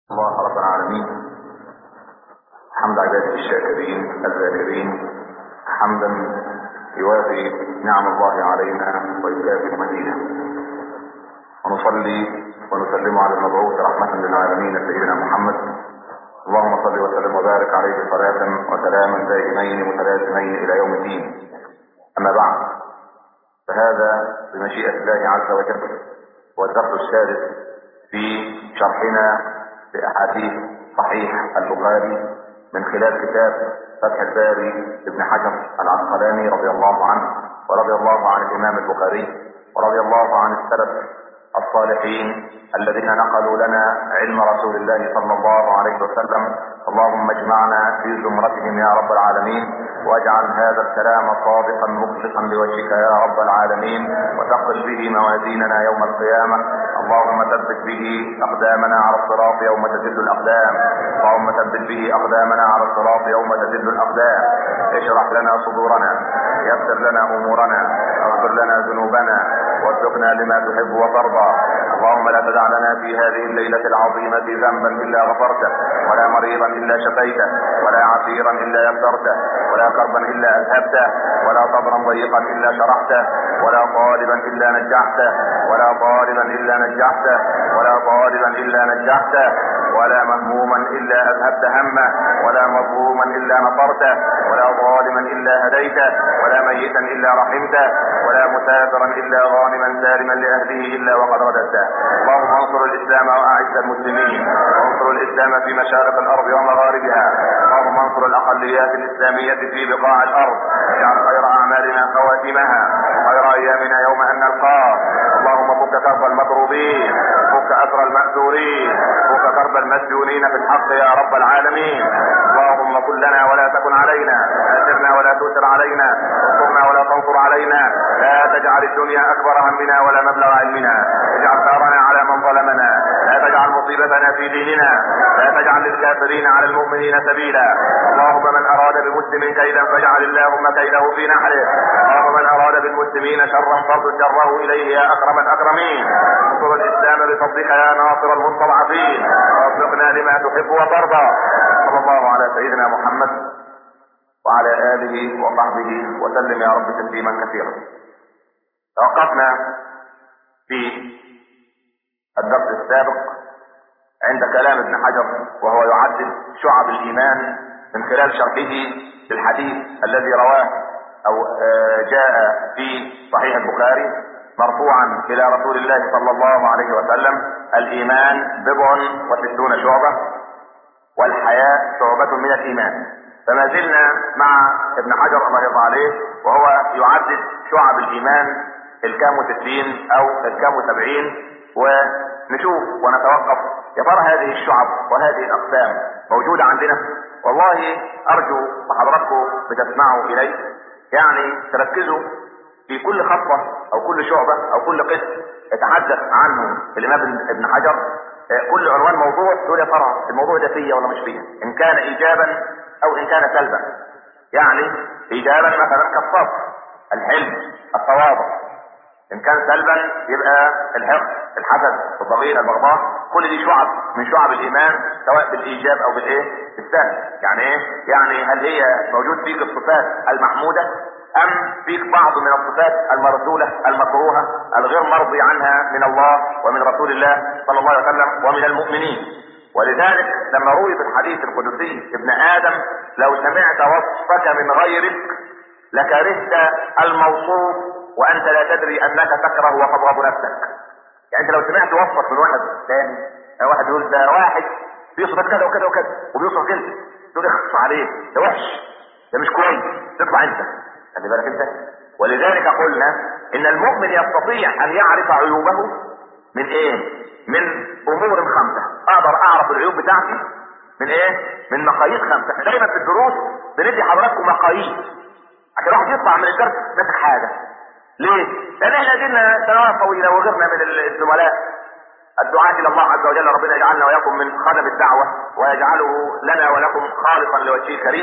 الله رب العالمين حمد عباده الشاكرين الذاكرين حمدا يوافي نعم الله علينا ويكافئ مزيدا ونصلي ونسلم على المبعوث رحمة للعالمين سيدنا محمد اللهم صل وسلم وبارك عليه صلاة وسلاما دائمين متلازمين إلى يوم الدين أما بعد فهذا بمشيئة الله عز وجل هو الدرس السادس في شرحنا لأحاديث صحيح البخاري من خلال كتاب فتح الباري ابن حجر العسقلاني رضي الله عنه ورضي الله عن الإمام البخاري ورضي الله عن السلف الصالحين الذين نقلوا لنا علم رسول الله صلى الله عليه وسلم اللهم اجمعنا في زمرتهم يا رب العالمين واجعل هذا الكلام صادقا مخلصا لوجهك يا رب العالمين وثقل به موازيننا يوم القيامة اللهم ثبت به اقدامنا على الصراط يوم تزل الاقدام اللهم ثبت به اقدامنا على الصراط يوم تزل الاقدام اشرح لنا صدورنا يسر لنا امورنا اغفر لنا ذنوبنا وارزقنا لما تحب وترضى اللهم لا تدع لنا في هذه الليلة العظيمة ذنبا إلا غفرته ولا مريضا إلا شفيته ولا عسيرا إلا يسرته ولا كربا إلا أذهبته ولا صبرا ضيقا إلا شرحته ولا طالبا إلا نجحته ولا طالبا إلا نجحته ولا طالبا إلا نجحته ولا مهموما إلا أذهبت همه ولا مظلوما إلا نصرته ولا ظالما إلا هديته ولا ميتا إلا رحمته ولا مسافرا إلا غانما سالما لأهله إلا وقد رددته اللهم انصر الإسلام وأعز المسلمين وانصر الإسلام في مشارق الأرض ومغاربها اللهم انصر الأقليات الإسلامية في بقاع الأرض اجعل خير أعمالنا خواتمها خير أيامنا يوم أن نلقاك اللهم فك كرب المكروبين فك أسر المأسورين فك كرب المسجونين في الحق يا رب العالمين اللهم كن لنا ولا تكن علينا اثرنا ولا تؤثر علينا انصرنا ولا تنصر علينا لا تجعل الدنيا اكبر همنا ولا مبلغ علمنا اجعل ثارنا على من ظلمنا لا تجعل مصيبتنا في ديننا لا تجعل للكافرين على المؤمنين سبيلا اللهم من اراد بمسلم كيدا فاجعل اللهم كيده في نحره اللهم من اراد بالمسلمين شرا فرد شره اليه يا اكرم الاكرمين انصر الاسلام بفضلك يا ناصر المستضعفين ووفقنا لما تحب وترضى صلى الله على سيدنا محمد وعلى اله وصحبه وسلم يا رب تسليما كثيرا توقفنا في الدرس السابق عند كلام ابن حجر وهو يعدد شعب الايمان من خلال شرحه للحديث الذي رواه او جاء في صحيح البخاري مرفوعا الى رسول الله صلى الله عليه وسلم الايمان بضع وستون شعبة والحياة شعبة من الايمان فما زلنا مع ابن حجر الله يرضى عليه وهو يعدد شعب الايمان الكام وستين او الكام وسبعين ونشوف ونتوقف يا ترى هذه الشعب وهذه الاقسام موجودة عندنا والله ارجو وحضراتكم بتسمعوا الي يعني تركزوا في كل خطوة او كل شعبة او كل قسم يتحدث عنه الامام ابن حجر كل عنوان موضوع تقول يا ترى الموضوع ده فيا ولا مش فيا ان كان ايجابا او ان كان سلبا يعني ايجابا مثلا كالصبر الحلم التواضع ان كان سلبا يبقى الحقد الحسد الضغينه البغضاء كل دي شعب من شعب الايمان سواء بالايجاب او بالايه بالسلب يعني ايه يعني هل هي موجود فيك الصفات المحموده ام فيك بعض من الصفات المرسوله المكروهه الغير مرضي عنها من الله ومن رسول الله صلى الله عليه وسلم ومن المؤمنين ولذلك لما روي في الحديث القدسي ابن ادم لو سمعت وصفك من غيرك لكرهت الموصوف وانت لا تدري انك تكره وتضرب نفسك يعني انت لو سمعت وصفك من واحد ثاني واحد يقول ده واحد بيوصف كذا وكذا وكذا وبيوصف كذا تقول اخص عليه ده وحش ده مش كويس تطلع انت خلي بالك انت ولذلك قلنا ان المؤمن يستطيع ان يعرف عيوبه من ايه من امور خمسه اقدر اعرف العيوب بتاعتي من ايه من مقاييس خمسه احنا دايما في الدروس بندي حضراتكم مقاييس عشان الواحد يطلع من الدرس ماسك حاجه ليه؟ لان احنا دينا سنوات طويله وغيرنا من الزملاء الدعاة الى الله عز وجل ربنا يجعلنا واياكم من خدم الدعوه ويجعله لنا ولكم خالصا لوجهه الكريم.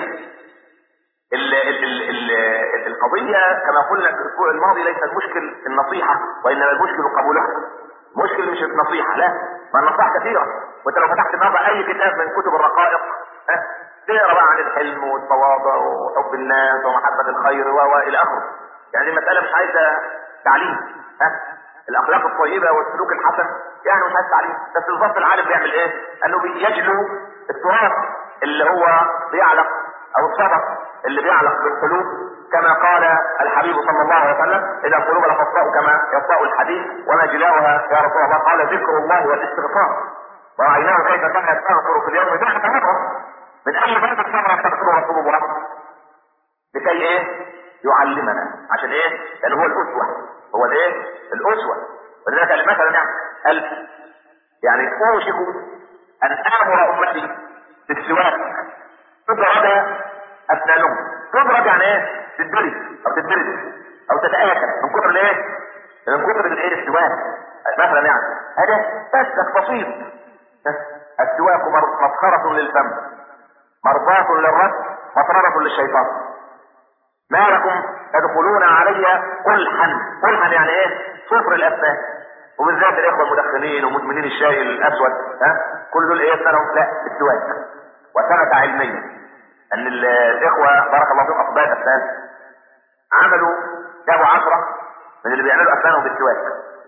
ال ال ال ال القضيه كما قلنا في الاسبوع الماضي ليس المشكل النصيحه وانما المشكل قبولها. المشكل مش النصيحه لا ما النصائح كثيره وانت لو فتحت النهارده اي كتاب من كتب الرقائق ها تقرا بقى عن الحلم والتواضع وحب الناس ومحبه الخير و و الى اخره يعني المساله مش عايزه تعليم ها الاخلاق الطيبه والسلوك الحسن يعني مش عايز تعليم بس بالظبط العالم بيعمل ايه؟ انه بيجلو التراث اللي هو بيعلق او الصدق اللي بيعلق بالقلوب كما قال الحبيب صلى الله عليه وسلم اذا القلوب لتصدأ كما يصدأ الحديد وما جلاؤها يا رسول الله قال ذكر الله والاستغفار ورأيناه كيف كان يستغفر في اليوم مئة مرة من اي ذنب كان يستغفر رسول الله لكي ايه؟ يعلمنا عشان ايه؟ لان هو الاسوه هو الايه؟ الاسوه ولذلك قال مثلا يعني قال يعني اوشك ان امر امتي بالسواك تضرب اسنانهم تضرب يعني ايه؟ تتدرس او تتدرس او تتاكل من كتر الايه؟ من كتر الايه السواك مثلا يعني هذا بس بسيط السواك مسخرة للفم مرضاة للرب مطردة للشيطان ما لكم تدخلون علي قلحا قلحا يعني ايه صفر الاسنان وبالذات الاخوه المدخنين ومدمنين الشاي الاسود ها كل دول ايه اسنانهم لا السواك وثبت علميا ان الاخوه بارك الله فيهم اطباء الاسنان عملوا جابوا عشرة من اللي بيعملوا اسنانهم بالسواك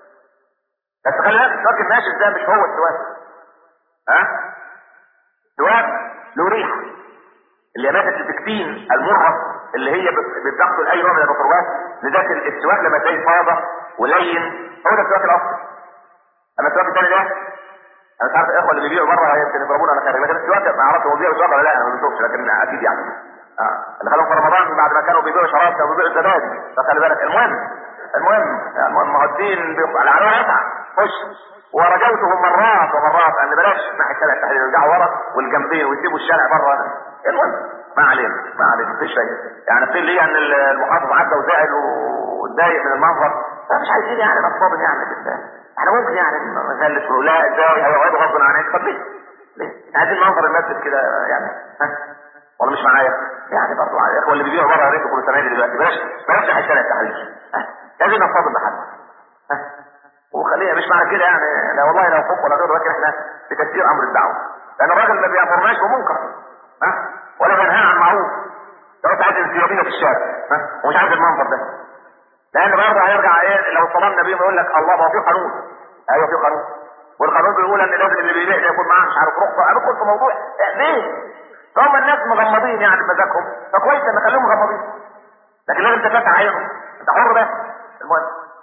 بس خلي بالك السواك الناشف ده مش هو السواك ها السواك له ريحه اللي ماتت البكتين المره اللي هي بتدخل اي نوع من الميكروبات لذلك السواك لما تلاقي فاضه ولين هو ده السواك الاصلي اما السواك الثاني ده انا مش عارف الاخوه اللي بيبيعوا بره يمكن يضربونا على خارج لكن السواك ما اعرفش هو بيبيعوا سواك ولا لا انا ما بشوفش لكن اكيد يعني اه اللي خلوهم في رمضان بعد ما كانوا بيبيعوا شراب كانوا بيبيعوا زبادي فخلي بالك المهم المهم المهم ما هو الدين على عنوان يسعى خش ورجوتهم مرات ومرات ان بلاش ناحيه الشارع التحرير يرجعوا ورا والجنبين ويسيبوا الشارع بره المهم ما علينا ما علينا مفيش شيء يعني قيل لي ان المحافظ عدى وزعل واتضايق من المنظر مش عايزين يعني نصطدم يعني بالله احنا ممكن يعني نغلس لا ازاي هيقعدوا غصب عنك طب ليه؟ ليه؟ عايزين منظر المسجد كده يعني ها ولا مش معايا؟ يعني برضه على الاخوه اللي بيبيعوا بره يا ريت يكونوا سامعين دلوقتي بلاش بلاش ناحيه الشارع التحرير لازم نصطدم بحد ها وخليها مش معنى كده يعني لا والله لا حب ولا غيره لكن احنا بتكثير امر الدعوه لان الراجل ما بيامرناش بمنكر ها ولا بينهانا عن معروف لو انت عايز انسيابيه في الشارع ها ومش عايز المنظر ده لان برضه هيرجع ايه لو صدمنا بيه يقول لك الله ما هو في قانون ايوه في قانون والقانون بيقول ان لازم اللي بيبيع ده يكون معاه مش عارف رخصه ادخل في موضوع إيه ليه؟ هم الناس مغمضين يعني بمزاجهم فكويس ان خليهم مغمضين لكن لازم تفتح عينهم انت حر بقى المهم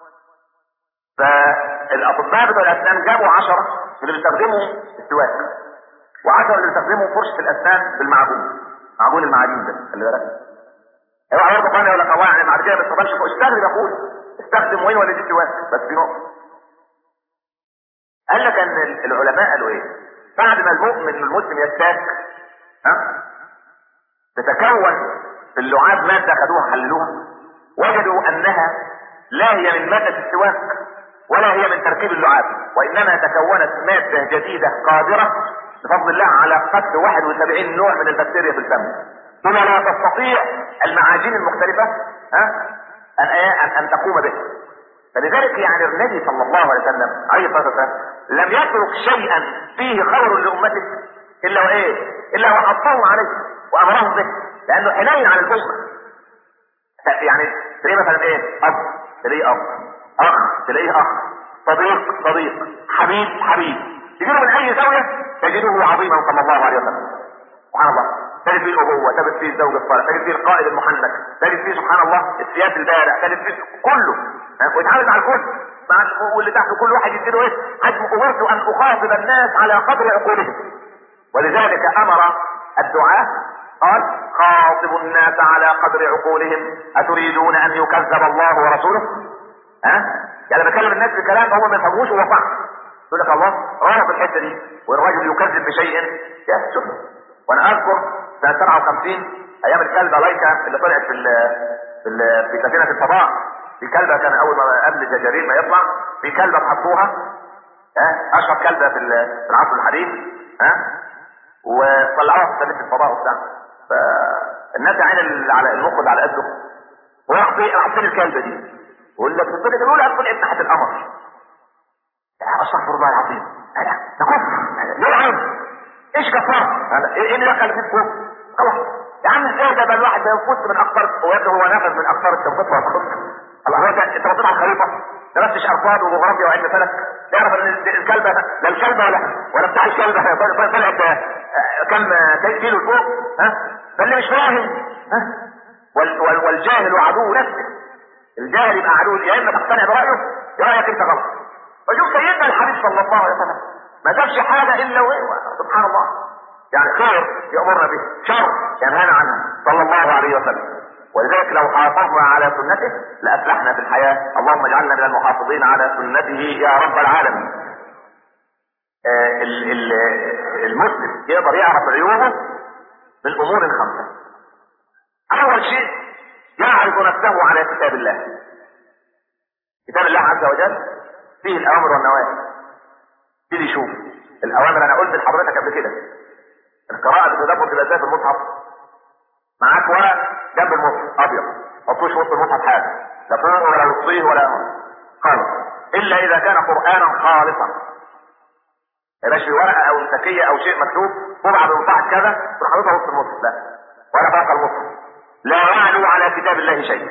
فالاطباء بتوع الاسنان جابوا عشرة اللي بيستخدموا السواك وعشرة اللي بيستخدموا فرشة الاسنان بالمعجون معجون المعادين ده خلي بالك اوعى برضه قال يقول لك الله يعني بعد كده ما تستخدمش فوق استخدم يا اخويا استخدم وين ولا دي سواك بس في نقطة قال لك ان العلماء قالوا ايه بعد ما المؤمن المسلم يستاك ها تتكون في اللعاب مادة خدوها حللوها وجدوا انها لا هي من مادة السواك ولا هي من تركيب اللعاب وانما تكونت مادة جديدة قادرة بفضل الله على قتل 71 نوع من البكتيريا في الفم ثم لا تستطيع المعاجين المختلفة ها ان ان, أن تقوم به فلذلك يعني النبي صلى الله عليه وسلم عليه الصلاه والسلام لم يترك شيئا فيه خير لامته الا وايه؟ الا وحطهم عليه وامرهم به لانه حنين على الامه يعني تلاقيه مثلا ايه؟ اب تلاقيه اب اخ تلاقيه اخ صديق صديق حبيب حبيب تجده من اي زاويه تجده عظيما صلى الله عليه وسلم سبحان الله تجد فيه الابوه تجد فيه الزوج الصالح تجد فيه القائد المحنك تجد فيه سبحان الله السياد البارع تجد فيه كله ويتعامل مع الكل مع واللي تحت كل واحد يديله ايه حجم امرت ان اخاطب الناس على قدر عقولهم ولذلك امر الدعاة قال خاطبوا الناس على قدر عقولهم اتريدون ان يكذب الله ورسوله ها يعني بكلم الناس بكلام هم ما يفهموش هو صح يقول لك الله رانا في الحته دي والراجل يكذب بشيء يا شوف وانا اذكر سنه 57 ايام الكلبه لايكا اللي طلعت في ال في ال في سفينه الفضاء في كلبه كان اول ما قبل جاجارين ما يطلع في كلبه حطوها ها اشهر كلبه في في العصر الحديث ها وطلعوها في سفينه الفضاء وبتاع فالناس عين على المخرج على قده وراح في راح فين الكلبه دي؟ ويقول لك الطفل بيقول هتكون ابن ناحيه القمر استغفر الله العظيم ده كفر ليه العين ايش كفار ايه إيه اللي دخل في الكفر خلاص يا عم ازاي ده بقى الواحد ده يفوت من اقطار ويبدو هو نفذ من اقطار التوقيت والكفر الله هو ده انت بصيت على الخريطه درستش ارصاد وجغرافيا وعلم فلك تعرف ان الكلبه لا الكلبه ولا ولا بتاع الكلبه طلعت آه، كم آه، كيلو فوق ها فاللي مش فاهم ها وال- وال- والجاهل عدو نفسه الجاهل يبقى عدو يا اما تقتنع برايه يا رايك انت غلط وشوف سيدنا الحبيب صلى الله عليه وسلم ما سابش حاجه الا و... سبحان الله يعني خير يامرنا به شر ينهانا عنها صلى الله عليه وسلم ولذلك لو حافظنا على سنته لافلحنا في الحياه اللهم اجعلنا من المحافظين على سنته يا رب العالمين آه، ال- ال- المسلم يقدر يعرف عيوبه من امور خمسه اول شيء يعرض نفسه على كتاب الله كتاب الله عز وجل فيه الاوامر والنواهي تيجي شوف الاوامر انا قلت لحضرتك قبل كده القراءه بالتدبر تبقى ازاي في المصحف معاك ورق جنب المصحف ابيض حطوش وسط المصحف حاجه لا فوق ولا وسطيه ولا خالص الا اذا كان قرانا خالصا ما يبقاش في ورقه او مسكيه او شيء مكتوب طبعا بمصحف كذا تروح حاططها وسط المصحف لا ولا فوق المصحف لا يعلو على كتاب الله شيء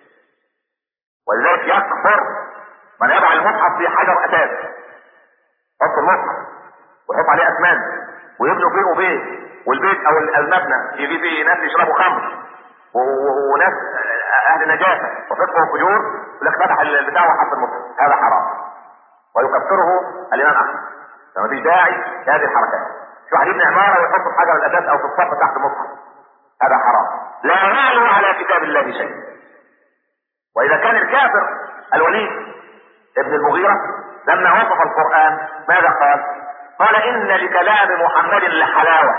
ولذلك يكفر من يضع المصحف في حجر اساس يحط المصحف ويحط عليه اسمان ويبنوا فيه بيت والبيت او المبنى يجي فيه ناس يشربوا خمر و- و- وناس اهل نجاسه وفقه وفجور يقول لك فتح البتاع وحط المصحف هذا حرام ويكفره الامام احمد فما فيش داعي لهذه الحركات في واحد يبني عماره ويحط في حجر الاساس او في الصف تحت المصحف هذا حرام لا يعلو على كتاب الله شيء واذا كان الكافر الوليد ابن المغيرة لما وصف القرآن ماذا قال قال ان لكلام محمد لحلاوة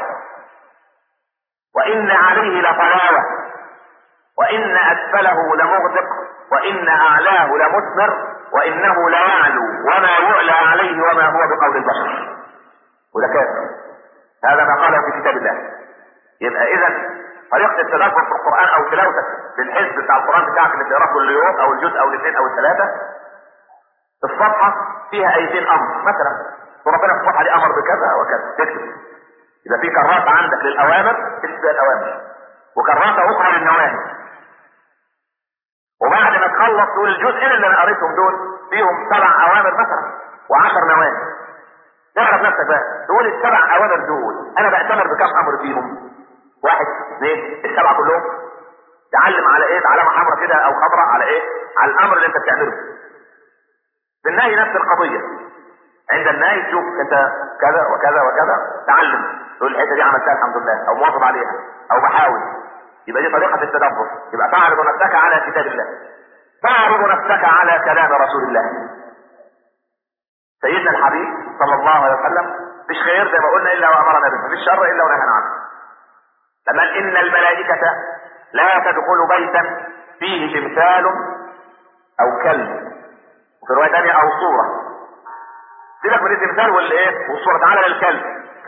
وان عليه لطلاوة وان اسفله لمغدق وان اعلاه لمثمر وانه ليعلو وما يعلى عليه وما هو بقول البشر وده كافر هذا ما قاله في كتاب الله يبقى اذا طريقه التدبر في القران او تلاوتك للحزب بتاع القران بتاعك اللي بتقراه كل يوم او الجزء او الاثنين او الثلاثه الصفحه فيها ايتين امر مثلا وربنا في الصفحه دي امر بكذا وكذا تكتب يبقى في كراسه عندك للاوامر تكتب فيها الاوامر وكراسه اخرى للنواهي وبعد ما تخلص تقول الجزئين اللي انا قريتهم دول فيهم سبع اوامر مثلا وعشر نواهي تعرف نفسك بقى تقول السبع اوامر دول انا بأتمر بكم امر فيهم واحد اثنين السبعه كلهم تعلم على ايه علامه حمراء كده او خضراء على ايه على الامر اللي انت بتعمله في النهي نفس القضيه عند النهي تشوف انت كذا وكذا وكذا تعلم تقول الحته دي عملتها الحمد لله او مواظب عليها او بحاول يبقى دي طريقه التدبر يبقى تعرض نفسك على كتاب الله تعرض نفسك على كلام رسول الله سيدنا الحبيب صلى الله عليه وسلم مش خير زي ما قلنا الا وامرنا به مفيش شر الا ونهانا عنه لما قال ان الملائكه لا تدخل بيتا فيه تمثال او كلب وفي روايه ثانيه او صوره سيبك من التمثال والايه والصوره تعالى للكلب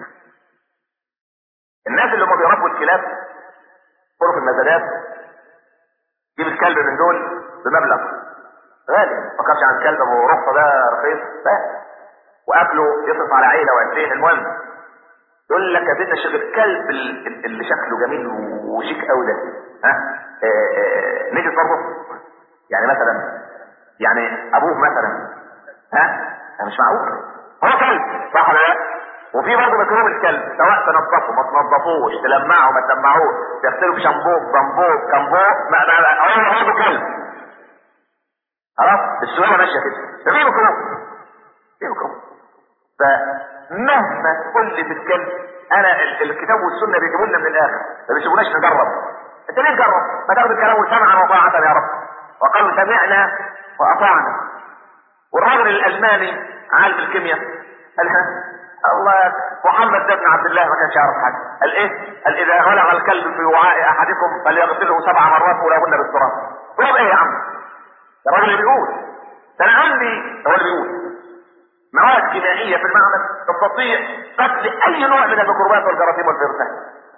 الناس اللي هم بيربوا الكلاب غرف المزادات جيب الكلب من دول بمبلغ غالي ما فكرش عن الكلب ابو رخصه ده رخيص لا واكله يصرف على عيله وعيلتين المهم يقول لك يا سيدنا الشيخ الكلب ال- اللي شكله جميل وشيك قوي ده ها آه، آه، نيجي برضه يعني مثلا يعني ابوه مثلا ها ده مش معقول هو كلب صح ولا لا وفي برضه مكروه الكلب سواء تنظفه ما تنظفوش تلمعه ما تلمعوش تغسله بشامبو بامبو كامبو ما ما ما- هو برضه كلب خلاص السؤال ماشيه كده ده في مكروه في مكروه فمهما تقول لي في الكلب انا ال- الكتاب والسنه بيجيبوا لنا من الاخر ما بيسيبوناش نجرب انت ليه تجرب؟ ما تاخد الكلام سمعا وطاعه يا رب وقالوا سمعنا واطعنا والراجل الالماني عالم الكيمياء قال ها الله محمد ده ابن عبد الله ما كانش يعرف حاجه قال ايه؟ قال اذا ولغ الكلب في وعاء احدكم فليغسله سبع مرات ولهن بالتراب تراب ايه يا عم؟ ده الراجل اللي بيقول ده انا عندي هو اللي بيقول مواد كيميائيه في المعمل تستطيع قتل اي نوع من الميكروبات والجراثيم والفيروسات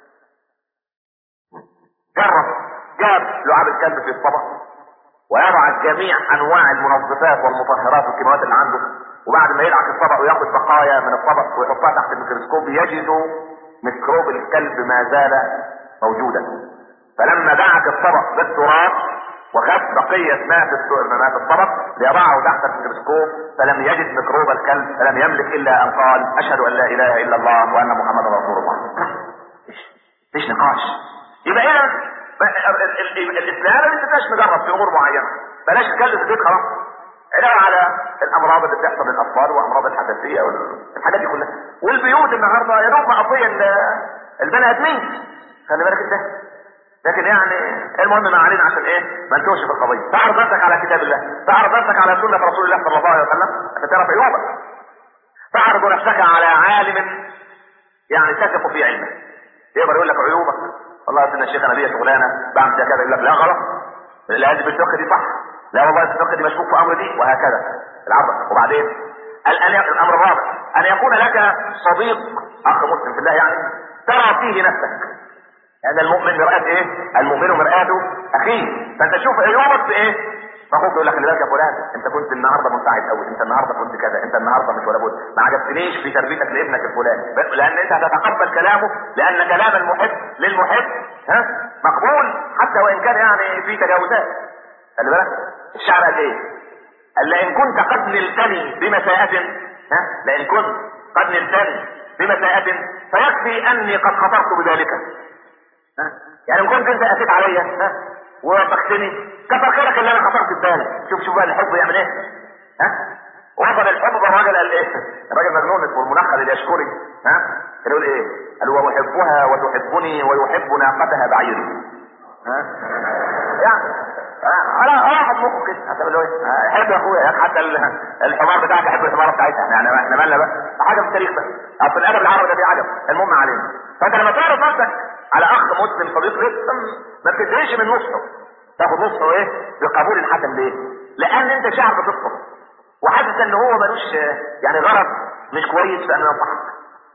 جرب جاب لعاب الكلب في الطبق ويضع جميع انواع المنظفات والمطهرات والكيماويات اللي عنده وبعد ما يدعك الطبق وياخد بقايا من الطبق ويحطها تحت الميكروسكوب يجد ميكروب الكلب ما زال موجودا فلما دعك الطبق بالتراب وخد بقية ما في السوق- ما في الطبق ليضعه تحت الميكروسكوب فلم يجد ميكروب الكلب فلم يملك الا ان قال اشهد ان لا اله الا الله وان محمدا رسول الله مفيش نقاش يبقى اذا ال- ال- ال- الاسلام ما بيستناش نجرب في امور معينه بلاش نتكلم في البيت خلاص علاوه على الامراض اللي بتحصل للاطفال وامراض الحساسيه والحاجات دي كلها والبيوت النهارده يا دوب مقضيه ال- البني ادمين خلي بالك انت لكن يعني المهم ما علينا عشان ايه ما نتوهش في القضيه تعرض نفسك على كتاب الله تعرض نفسك على سنه رسول الله صلى الله عليه وسلم عشان تعرف عيوبك تعرض نفسك على عالم يعني تثق في علمه يقدر يقول لك عيوبك والله يا سيدنا الشيخ انا ليا شغلانه بعمل فيها كذا يقول لك لا غلط لا هذه بالفقه دي صح لا والله الفقه دي مشكوك في امر دي وهكذا العرض وبعدين ال- ال- الامر الرابع ان يكون لك صديق اخ مسلم في الله يعني ترى فيه نفسك لان المؤمن مرآة ايه؟ المؤمن مرآة اخيه فانت شوف عيوبك في ايه؟ فاخوك يقول لك خلي بالك يا فلان انت كنت النهارده منسعد قوي انت النهارده كنت كذا انت النهارده مش ولا بد ما عجبتنيش في تربيتك لابنك الفلاني ب- لان انت هتتقبل كلامه لان كلام المحب للمحب ها مقبول حتى وان كان يعني في تجاوزات خلي بالك الشعر قال ايه؟ قال لئن كنت قد نلتني بمساءة ها لئن كنت قد نلتني بمساءة فيكفي اني قد خطرت بذلك ها؟ يعني ان كنت انت اتيت عليا ها ووافقتني كفر خيرك اللي انا خطرت ببالك شوف شوف بقى الحب يعمل ايه ها وصل الحب الراجل قال ايه الراجل مجنون اسمه المنخل اليشكري ها كان يقول ايه قال واحبها وتحبني ويحب ناقتها بعيري ها يعني على واحد مخه كده هتقول له ايه آه، حب يا اخويا حتى ال- الحمار بتاعك يحب الحمار بتاعتها يعني احنا مالنا بقى حاجه في التاريخ بس اصل الادب العربي ده فيه عجب المهم علينا فانت لما تعرف نفسك على اخ مسلم صديق ليك ما بتدريش من نصه تاخد نصه ايه بقبول حسن ليه؟ لان انت شعب بتصبر وحاسس ان هو ملوش آه، يعني غرض مش كويس في ان ينصحك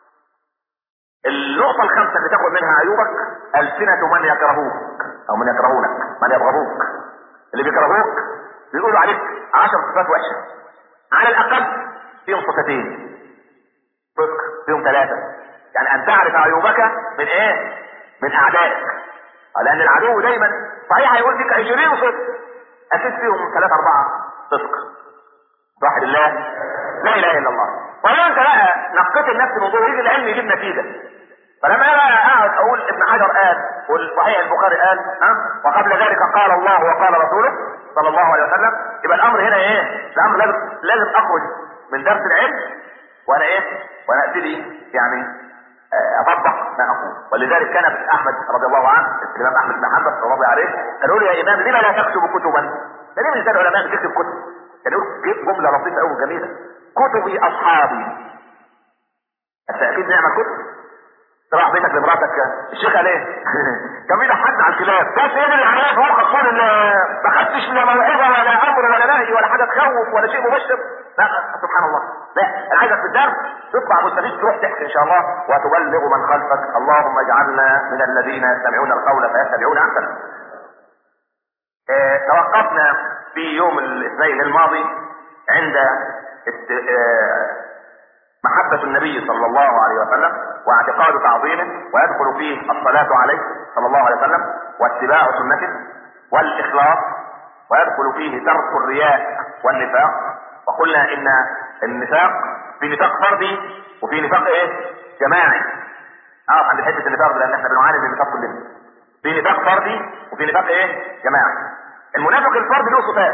النقطة الخامسة اللي تاخد منها عيوبك ألسنة من يكرهوك أو من يكرهونك من يبغضوك اللي بيكرهوك بيقولوا عليك عشر صفات وحشة على الأقل فيهم صفتين صدق فيهم ثلاثة يعني أن تعرف عيوبك من إيه؟ من أعدائك لأن العدو دايما صحيح هيقول فيك 20 صدق أكيد فيهم ثلاثة أربعة صدق واحد الله لا اله الا الله ولو انت بقى نقيت النفس من ظهور يجي العلم يجيب نتيجه فلما انا بقى اقعد اقول ابن حجر قال والصحيح البخاري قال ها وقبل ذلك قال الله وقال رسوله صلى الله عليه وسلم يبقى الامر هنا ايه؟ الامر لازم لازم اخرج من درس العلم وانا ايه؟ وانا ابتدي يعني آه، اطبق ما اقول ولذلك كان احمد رضي الله عنه الامام احمد بن حنبل رضي الله عليه كان يقول يا امام لما لا تكتب كتبا؟ ده ليه من العلماء بتكتب كتب؟ كان يقول جيب جمله لطيفه قوي جميله كتبي اصحابي انت اكيد نعمل كتب تروح بيتك لمراتك الشيخ قال ايه؟ كان بيضحكنا على الكلاب بس ايه اللي عليك هو خصون ان ما خدتش لا موعظه ولا امر ولا نهي ولا حاجه تخوف ولا شيء مبشر لا سبحان الله لا انا عايزك في الدرس تطلع مستفيد تروح تحكي ان شاء الله وتبلغ من خلفك اللهم اجعلنا من الذين يستمعون القول فيتبعون احسنه آه، توقفنا في يوم الاثنين الماضي عند است- آه، محبة النبي صلى الله عليه وسلم واعتقاد تعظيمه ويدخل فيه الصلاة عليه صلى الله عليه وسلم واتباع سنته والإخلاص ويدخل فيه ترك الرياء والنفاق وقلنا إن النفاق في نفاق فردي وفي نفاق إيه؟ جماعي. أعرف عند حتة النفاق لأن إحنا بنعاني من النفاق كلنا. في نفاق فردي وفي نفاق إيه؟ جماعي. المنافق الفردي له صفات.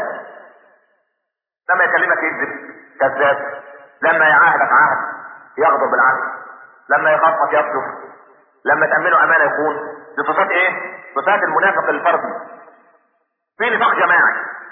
لما يكلمك يكذب كذاب لما يعاهدك عهد يغضب بالعهد لما يخافك يصدق لما تأمنه أمانة يكون دي صفات إيه؟ صفات المنافق الفردي في نفاق جماعي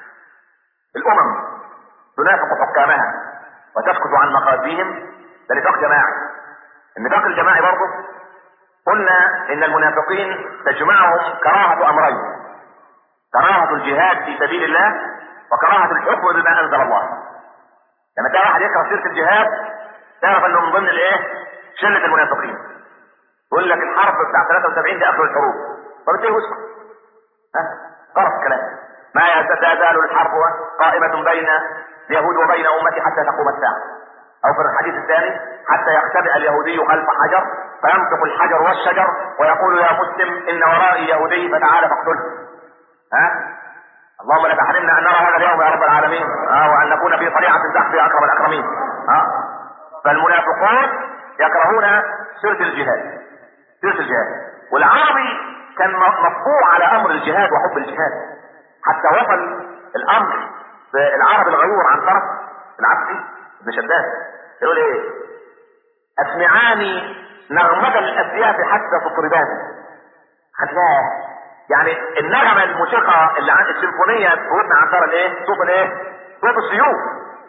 الأمم تنافق حكامها وتسكت عن مقاديهم ده نفاق جماعي النفاق الجماعي برضه قلنا إن المنافقين تجمعهم كراهة أمرين كراهة الجهاد في سبيل الله وكراهة الحكم بما أنزل الله لما تلاقي واحد يكره سيره الجهاد تعرف انه من ضمن الايه؟ شله المنافقين. يقول لك الحرب بتاع 73 دي اخر الحروب. فبالتالي اسكت. ها؟ طرف الكلام. ما تزال الحرب قائمة بين اليهود وبين امتي حتى تقوم الساعة. او في الحديث الثاني حتى يختبئ اليهودي خلف حجر فيمسك الحجر والشجر ويقول يا مسلم ان ورائي يهودي فتعال فاقتله ها اللهم لا تحرمنا ان نرى هذا اليوم يا رب العالمين ها وان نكون في طليعه تحت اكرم الاكرمين ها فالمنافقون يكرهون سيره الجهاد سيره الجهاد والعربي كان مطبوع على امر الجهاد وحب الجهاد حتى وصل الامر بالعرب الغيور عن طرف العبسي ابن شداد يقول ايه اسمعاني نغمة الاسياف حتى تطربان خلاه يعني النغمة الموسيقى اللي عند السيمفونية في ودن عنترة الايه صوت الايه صوت السيوف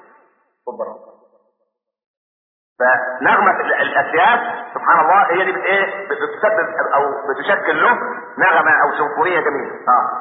فنغمة الاسياف سبحان الله هي دي بت ايه بتسبب او بتشكل له نغمة او سيمفونية جميلة اه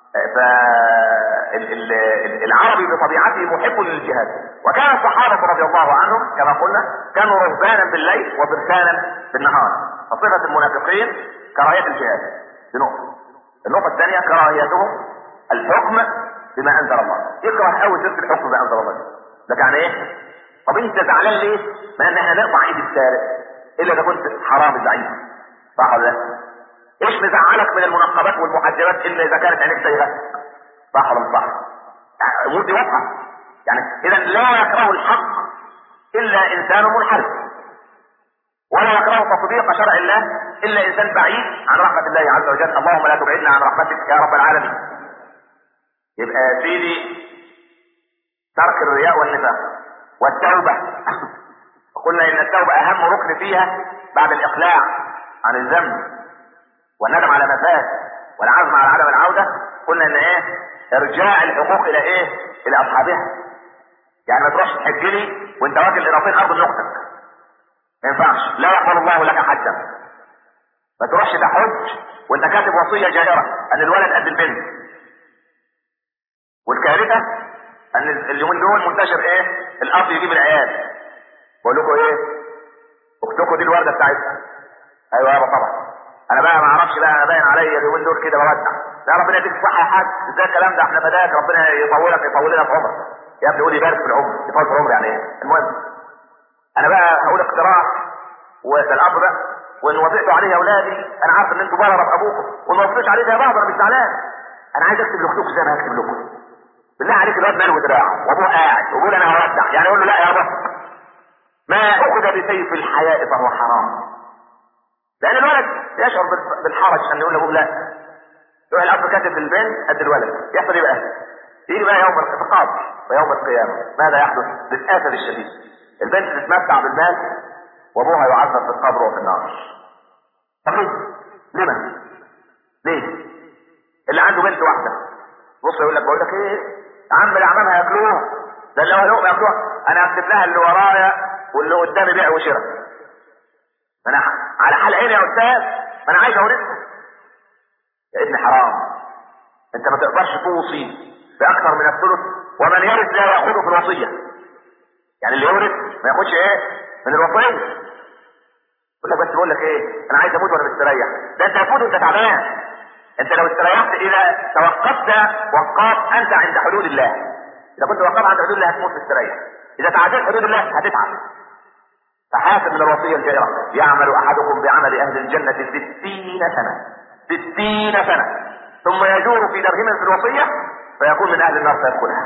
فالعربي بطبيعته محب للجهاد وكان الصحابة رضي الله عنهم كما قلنا كانوا رهبانا بالليل وبركانا بالنهار فصفة المنافقين كراهية الجهاد دي نقطة النقطة الثانية كراهيتهم الحكم بما أنزل الله يكره قوي سيرة الحكم بما أنزل الله ده يعني إيه؟ طب أنت زعلان ليه؟ ما إن إحنا نقطع إيد السارق إلا إذا كنت حرامي ضعيف صح ولا لا؟ ايش مزعلك من المنقبات والمحجبات الا اذا كانت عينيك زيغه صح ولا مش صح الامور دي واضحه يعني اذا لا يكره الحق الا انسان منحرف ولا يكره تطبيق شرع الله الا انسان بعيد عن رحمه الله عز وجل اللهم لا تبعدنا عن رحمتك يا رب العالمين يبقى يا سيدي ترك الرياء والنفاق والتوبه قلنا ان التوبه اهم ركن فيها بعد الاقلاع عن الذنب والندم على ما فات والعزم على عدم العودة قلنا ان ايه ارجاع الحقوق الى ايه الى اصحابها يعني ما تروحش تحج لي وانت واكل قراطين ارض لاختك ما ينفعش لا يقبل الله لك حجا ما تروحش تحج وانت كاتب وصيه جائره ان الولد قد البنت والكارثه ان اليومين دول منتشر ايه الاب يجيب العيال بقول لكم ايه اختكم دي الورده بتاعتها ايوه يابا طبعا انا بقى ما اعرفش بقى انا باين عليا اليومين دول كده بودع لا ربنا يديك الصحه يا حاج ازاي الكلام ده احنا فداك ربنا يطولك يطول لنا في عمرك يا ابني قول يبارك في العمر يطول في العمر يعني ايه المهم انا بقى هقول اقتراح وده الاب بقى وان وافقتوا عليه يا اولادي انا عارف ان انتوا بره بابوكم وان ما وافقتوش عليه ده يا بابا انا مش زعلان انا عايز اكتب لاختكم زي ما هكتب لكم بالله عليك الواد ماله دراعه وابوه قاعد ويقول انا هودع يعني يقول له لا يا بابا ما اخذ بسيف الحياء فهو حرام لان الولد يشعر بالحرج ان يقول لابوه لا يروح الاب كاتب البنت قد الولد يحصل ايه بقى؟ يجي بقى يوم الخطاب ويوم القيامه ماذا يحدث؟ للاسف الشديد البنت تتمتع بالمال وابوها يعذب في القبر وفي النار طب ليه؟ لما؟ ليه؟ اللي عنده بنت واحده بص يقول لك بقول لك ايه؟ يا عم اللي عملها ياكلوها ده اللي هو لقمه ياكلوها انا هكتب لها اللي ورايا واللي قدامي بيع وشراء انا على حال عيني يا استاذ ما انا عايز اورثها يا ابن حرام انت ما تقدرش توصي باكثر من الثلث ومن يرث لا ياخذه في الوصيه يعني اللي يورث ما ياخدش ايه من الوصيه يقول لك بس بقول لك ايه انا عايز اموت وانا مستريح ده انت هتموت وانت تعبان انت لو استريحت اذا توقفت وقاف انت عند حدود الله اذا كنت وقفت عند حدود الله هتموت مستريح اذا تعديت حدود الله هتتعب فحاسب من الوصية الجائرة يعمل أحدكم بعمل أهل الجنة ستين سنة ستين سنة ثم يجور في درهم في الوصية فيكون من أهل النار فيدخلها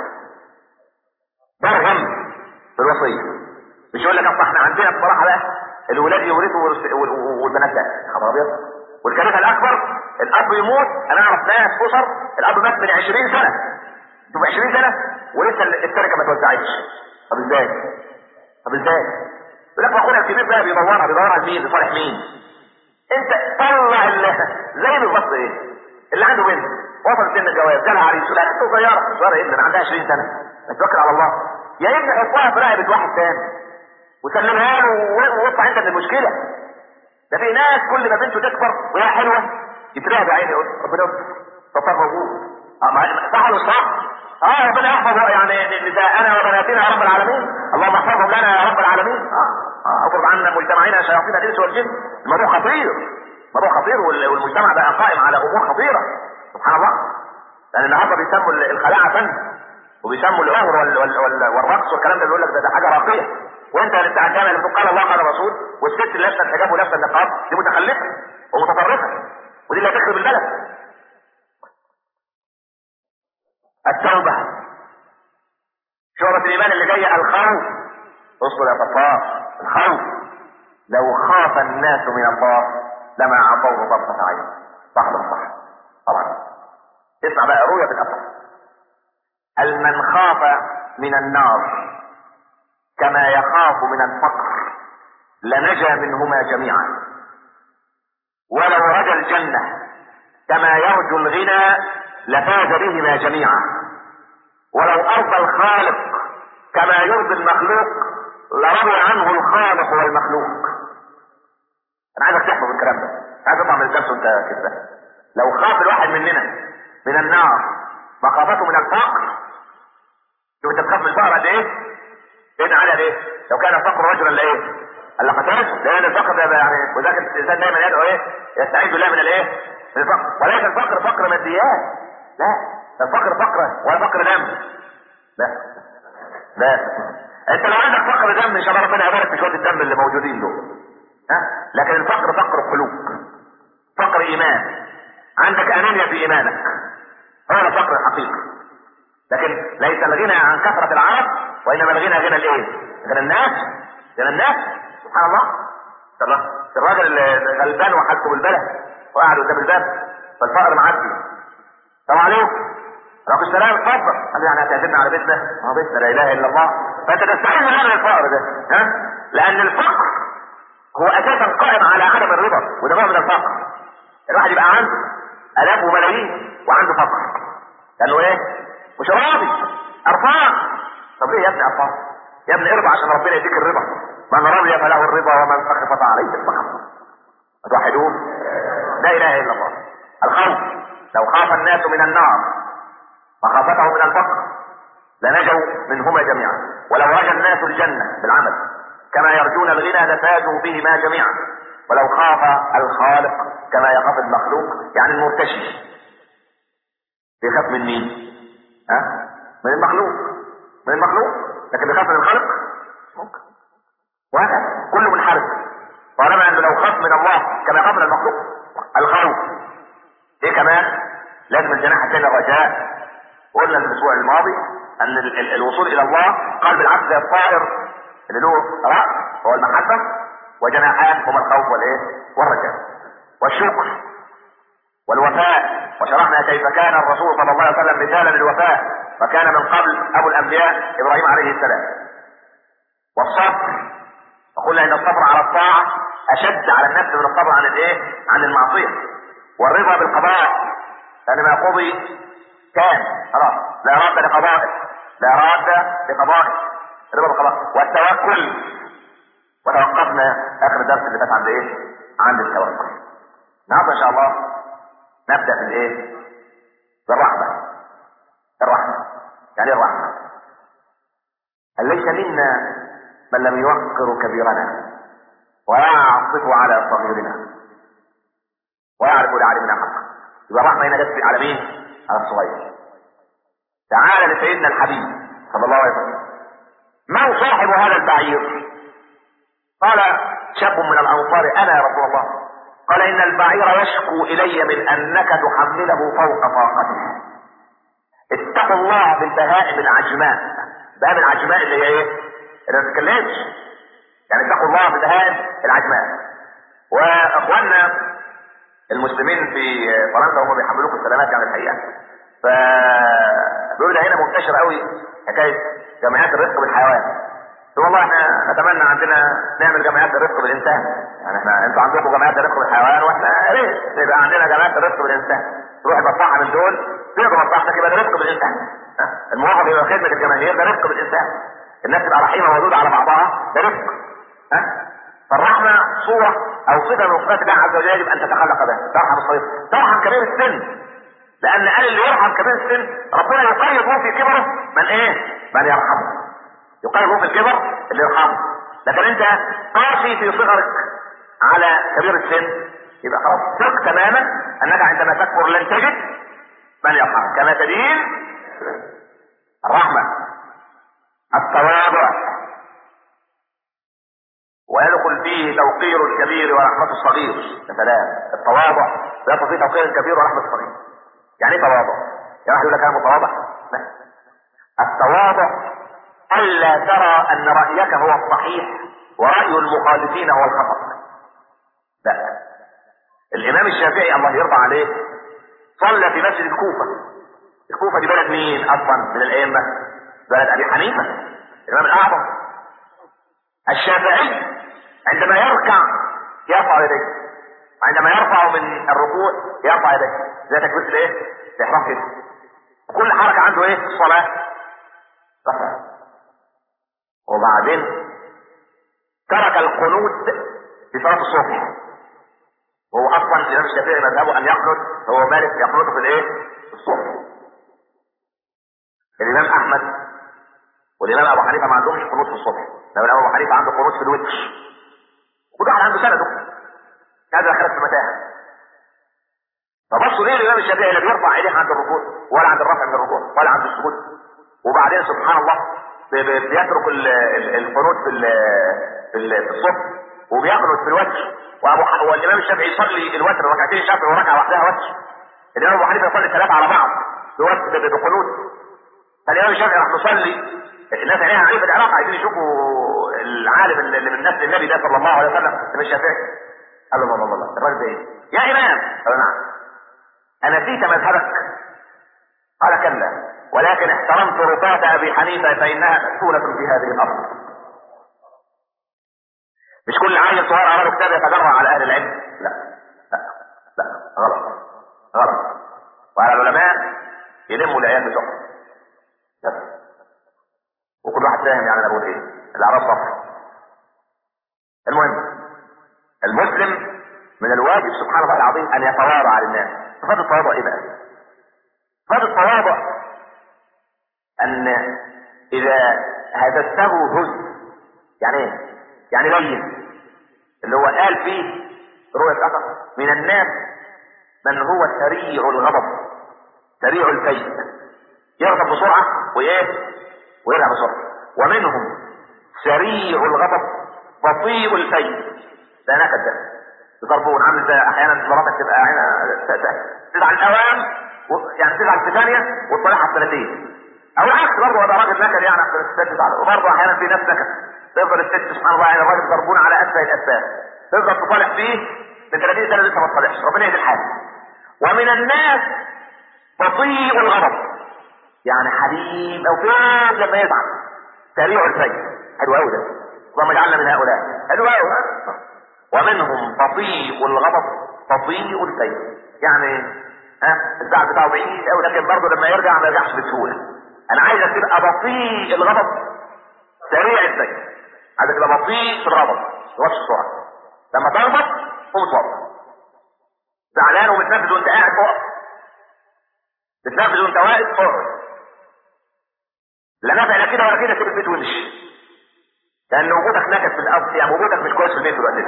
درهم في الوصية مش يقول لك أصل احنا عندنا بصراحة بقى الولاد يورثوا والبنات لا خبر أبيض والكارثة الأكبر الأب يموت أنا أعرف ناس أسر الأب مات من 20 سنة شوف 20 سنة ولسه التركة ما توزعتش طب ازاي؟ طب ازاي؟ يقول لك اخونا الكبير بقى بيدورها بيدورها لمين لصالح مين انت طلع زي بالظبط ايه اللي عنده بنت وصل سن الجواز جالها عريس لا انت صغيره صغيره يا ابني انا عندها 20 سنه اتوكل على الله يا ابني حطها في رقبه واحد تاني وسلمها له واطلع انت من المشكله ده في ناس كل ما بنته تكبر وهي حلوه يتريها بعيني يقول ربنا يستر موجود صح ولا صح؟ اه ربنا يحفظ يعني نساءنا وبناتنا يا رب العالمين اللهم احفظهم لنا يا رب العالمين اه افرض عنا مجتمعنا شياطين الانس والجن الموضوع خطير موضوع خطير والمجتمع بقى قائم على امور خطيره سبحان الله لان النهارده بيسموا الخلاعه فن وبيسموا العمر وال وال وال والرقص والكلام ده بيقول لك ده, ده حاجه راقيه وانت اللي بتاع الجامع اللي بتقول قال الله قال الرسول والست اللي لابسه الحجاب ولابسه النقاب دي متخلفه ومتطرفه ودي اللي هتخرب البلد التوبه شعبة الإيمان اللي جاية الخوف اصبر يا صفار الخوف لو خاف الناس من الله لما أعطوه طرفة عين صح ولا صح طبعا اسمع بقى رؤية بالأثر المن خاف من النار كما يخاف من الفقر لنجا منهما جميعا ولو رجا الجنة كما يرجو الغنى لفاز بهما جميعا ولو أرضى الخالق كما يرضي المخلوق لرضي عنه الخالق والمخلوق انا عايزك تحفظ الكلام ده عايز اطلع من الدرس وانت كده لو خاف الواحد مننا من النار مخافته من الفقر شوف انت بتخاف من الفقر قد ايه؟ ايه على قد ايه؟ لو كان الفقر رجلا لايه؟ قال قتال لان الفقر ده يعني وذاك الانسان دايما يدعو ايه؟ يستعيذ بالله من الايه؟ من الفقر وليس الفقر فقر ماديات لا الفقر فقر ولا فقر دم لا لا انت لو عندك فقر دم ان شاء الله ربنا يبارك في شويه الدم اللي موجودين دول ها لكن الفقر فقر قلوب فقر ايمان عندك انانيه في ايمانك هو ده الفقر الحقيقي لكن ليس الغنى عن كثره العرب وانما الغنى غنى الايه؟ غنى الناس غنى الناس سبحان الله الله الراجل اللي غلبان وحالته بالبلد وقاعد قدام الباب فالفقر معدي السلام عليكم رب السلام اتفضل قال يعني هتعزمنا على بيتنا اه بيتنا لا اله الا الله فانت تستعين من هذا الفقر ده ها لان الفقر هو اساسا قائم على عدم الرضا وده نوع من الفقر الواحد يبقى عنده الاف وملايين وعنده فقر لانه ايه مش راضي قرفان طب ليه يا ابني قرفان يا ابني ارضى عشان ربنا يديك الرضا من رضي فله الرضا ومن سخط فعليه السخط توحدون لا اله الا الله الخوف لو خاف الناس من النار مخافته من الفقر لنجوا منهما جميعا ولو رجا الناس الجنة بالعمل كما يرجون الغنى لفازوا بهما جميعا ولو خاف الخالق كما يخاف المخلوق يعني المرتشي بيخاف من مين؟ ها؟ من المخلوق من المخلوق لكن بيخاف من الخالق ممكن وهكذا كله منحرف طالما انه لو خاف من الله كما يخاف من المخلوق الخوف ايه كمان لازم الجناح الثاني الرجاء قلنا الاسبوع الماضي ان ال- ال- الوصول الى الله قال بالعكس زي الطائر اللي له راس هو المحبه وجناحان هما الخوف والايه والرجاء والشكر والوفاء وشرحنا كيف كان الرسول صلى الله عليه وسلم مثالا للوفاء فكان من قبل ابو الانبياء ابراهيم عليه السلام والصبر وقلنا ان الصبر على الطاعه اشد على النفس من الصبر عن الايه عن المعصيه والرضا بالقضاء لان ما قضي كان خلاص لا راد لقضائه لا راد لقضائه رضا بالقضاء والتوكل وتوقفنا اخر درس اللي فات عند ايه عند التوكل النهارده ان شاء الله نبدا بالايه بالرحمه الرحمه يعني إيه الرحمه هل ليس منا من لم يوقر كبيرنا ويعطف على صغيرنا ويعرف لعالمنا حقا يبقى الرحمه هنا جت في على مين؟ على الصغير تعال لسيدنا الحبيب صلى الله عليه وسلم من صاحب هذا البعير؟ قال شاب من الانصار انا يا رسول الله قال ان البعير يشكو الي من انك تحمله فوق طاقته اتقوا الله بالبهائم العجماء بهائم العجماء اللي هي ايه؟ اللي ما بتتكلمش يعني اتقوا الله بالبهائم العجماء واخواننا المسلمين في فرنسا هم بيحملوكم السلامات يعني الحقيقه ف بيقولوا ده هنا منتشر قوي حكايه جمعيات الرفق بالحيوان قلت والله احنا نتمنى عندنا نعمل جمعيات الرفق بالانسان يعني احنا انتوا عندكم جمعيات الرفق بالحيوان واحنا يا ريت يبقى عندنا جمعيات الرفق بالانسان تروح مصلحه من دول تقدر مصلحتك يبقى ده رفق بالانسان ها؟ الموظف يبقى خدمه الجماهير ده رفق بالانسان الناس تبقى رحيمه موجوده على بعضها ده رفق ها فالرحمه صوره او صفه من صفات الله عز وجل يجب ان تتخلق بها ترحم الصغير ترحم كبير السن لان قال اللي يرحم كبير السن ربنا يقيضه في كبره من ايه من يرحمه يقيضه في الكبر اللي يرحمه لكن انت قاسي في صغرك على كبير السن يبقى خلاص ثق تماما انك عندما تكبر لن تجد من يرحمك كما تدين الرحمه التواضع ويدخل فيه توقير الكبير ورحمة الصغير يا سلام التواضع يدخل فيه توقير الكبير ورحمة الصغير يعني ايه تواضع؟ يعني واحد يقول لك انا متواضع؟ لا التواضع ألا ترى أن رأيك هو الصحيح ورأي المخالفين هو الخطأ لا الإمام الشافعي الله يرضى عليه صلى في مسجد الكوفة الكوفة دي بلد مين أصلا من الأئمة؟ بلد أبي حنيفة الإمام الأعظم الشافعي عندما يركع يرفع يديه وعندما يرفع من الركوع يرفع يديه زي تكبيرة الايه؟ الإحرام كده كل حركة عنده ايه؟ الصلاة رفع وبعدين ترك القنوت في صلاة الصبح وهو اصلا الامام الشافعي مذهبه ان يقنط هو مالك يقنط في الايه؟ في الصبح الامام احمد والامام ابو حنيفه ما عندهمش قنوت في الصبح لو الامام ابو حنيفه عنده قنوت في الوتر وده عنده سنده هذا خلف في متاهه فبصوا ليه الامام الشافعي لا بيرفع ايديه عند الركوع ولا عند الرفع من الركوع ولا عند السجود وبعدين سبحان الله بي- بي- بيترك ال- ال- القنوت في ال- في ال- في الصبح وبيقنط في الوتر وابو ح... والامام الشافعي يصلي الوتر ركعتين شافعي وركعه واحده وتر الامام ابو حنيفه يصلي ثلاثه على بعض بوتر ب- بقنوت فالامام الشافعي راح مصلي الناس عينيها عليه في العراق عايزين يشوفوا العالم اللي من نسل النبي ده صلى الله عليه وسلم الامام الشافعي قال له الله الله الله الراجل ده ايه؟ يا امام قال نعم انسيت مذهبك قال كلا ولكن احترمت رفاة ابي حنيفه فانها مسؤولة في هذه الارض مش كل عيل صغير عمله كتاب يتجرع على اهل العلم لا لا لا غلط غلط وعلى العلماء يلموا العيال بتوعهم بس وكل واحد فاهم يعني انا بقول ايه الاعراض صح المهم المسلم من الواجب سبحان الله العظيم ان يتواضع على الناس صفات التواضع ايه بقى صفات التواضع ان اذا هددته هز يعني ايه يعني بين اللي هو قال فيه رؤية اخر من الناس من هو سريع الغضب سريع الكيد يغضب بسرعة وايه ويرجع بسرعة ومنهم سريع الغضب بطيء الفيء ده نكد ده يضربون عامل زي احيانا مراتك تبقى عينها تزعل اوام و- يعني تزعل في ثانيه وتصالحها في سنتين او العكس برضه هذا راجل نكد يعني عشان الست تزعل وبرضه احيانا في ناس نكد تفضل الست سبحان الله يعني الراجل ضربون على اسفل الاسباب تفضل تصالح فيه من 30 سنه لسه ما تصالحش ربنا يهدي الحال ومن الناس بطيء الغضب يعني حليم او فين لما يزعل سريع الفيء حلو قوي ده اللهم اجعلنا من هؤلاء حلو قوي ومنهم بطيء الغضب بطيء الفيء يعني ها الزعل بتاعه بعيد قوي لكن برضه لما يرجع ما يرجعش بسهوله انا عايزك تبقى بطيء الغضب سريع الفيء عايزك تبقى بطيء في الغضب ما بسرعه لما تغضب قوم اتوضى زعلان ومتنفذ وانت قاعد فوق بتنفذ وانت واقف فوق لا نافع لا كده ولا كده سيب البيت وامشي لان وجودك نكد في الارض يعني وجودك مش كويس في البيت دلوقتي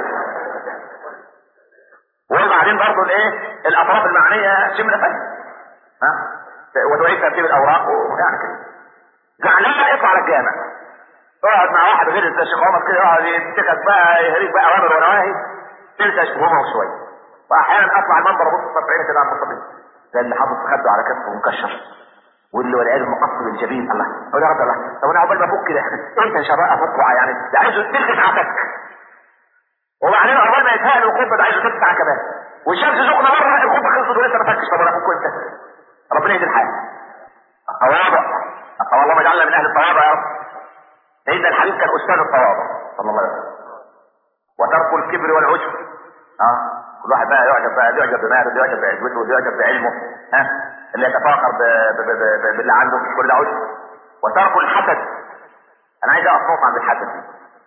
وبعدين برضه الايه الاطراف المعنيه شمل فن ها وتعيد ترتيب الاوراق ويعني كده زعلان اطلع على الجامع اقعد مع واحد غير زي الشيخ عمر كده يقعد يمسكك بقى يهريك بقى اوامر ونواهي تنسى شهومه شويه واحيانا اطلع المنبر ابص في عيني كده على المصلين زي اللي حاطط خده على كتفه ومكشر واللي والعياذ مقصد الجبين الله اقول يا رب الله طب انا عقبال ما افك كده انت ان شاء الله افك يعني ده عايزه تلك ساعتك وبعدين عقبال ما يتهيأ الخطبه ده عايزه تلك ساعه كمان والشمس سخنه مره الخطبه خلصت ولسه ما فكش طب انا افك انت ربنا يهدي الحال التواضع التواضع اللهم اجعلنا من اهل التواضع يا رب سيدنا الحبيب كان استاذ التواضع صلى الله عليه وسلم وترك الكبر والعجب اه كل واحد بقى يعجب بقى يعجب بماله يعجب بعزوته يعجب بعلمه ها اللي يتفاخر ب- ب- ب- ب- باللي عنده كل ده عجب وترك الحسد انا عايز اقف نقطه عند الحسد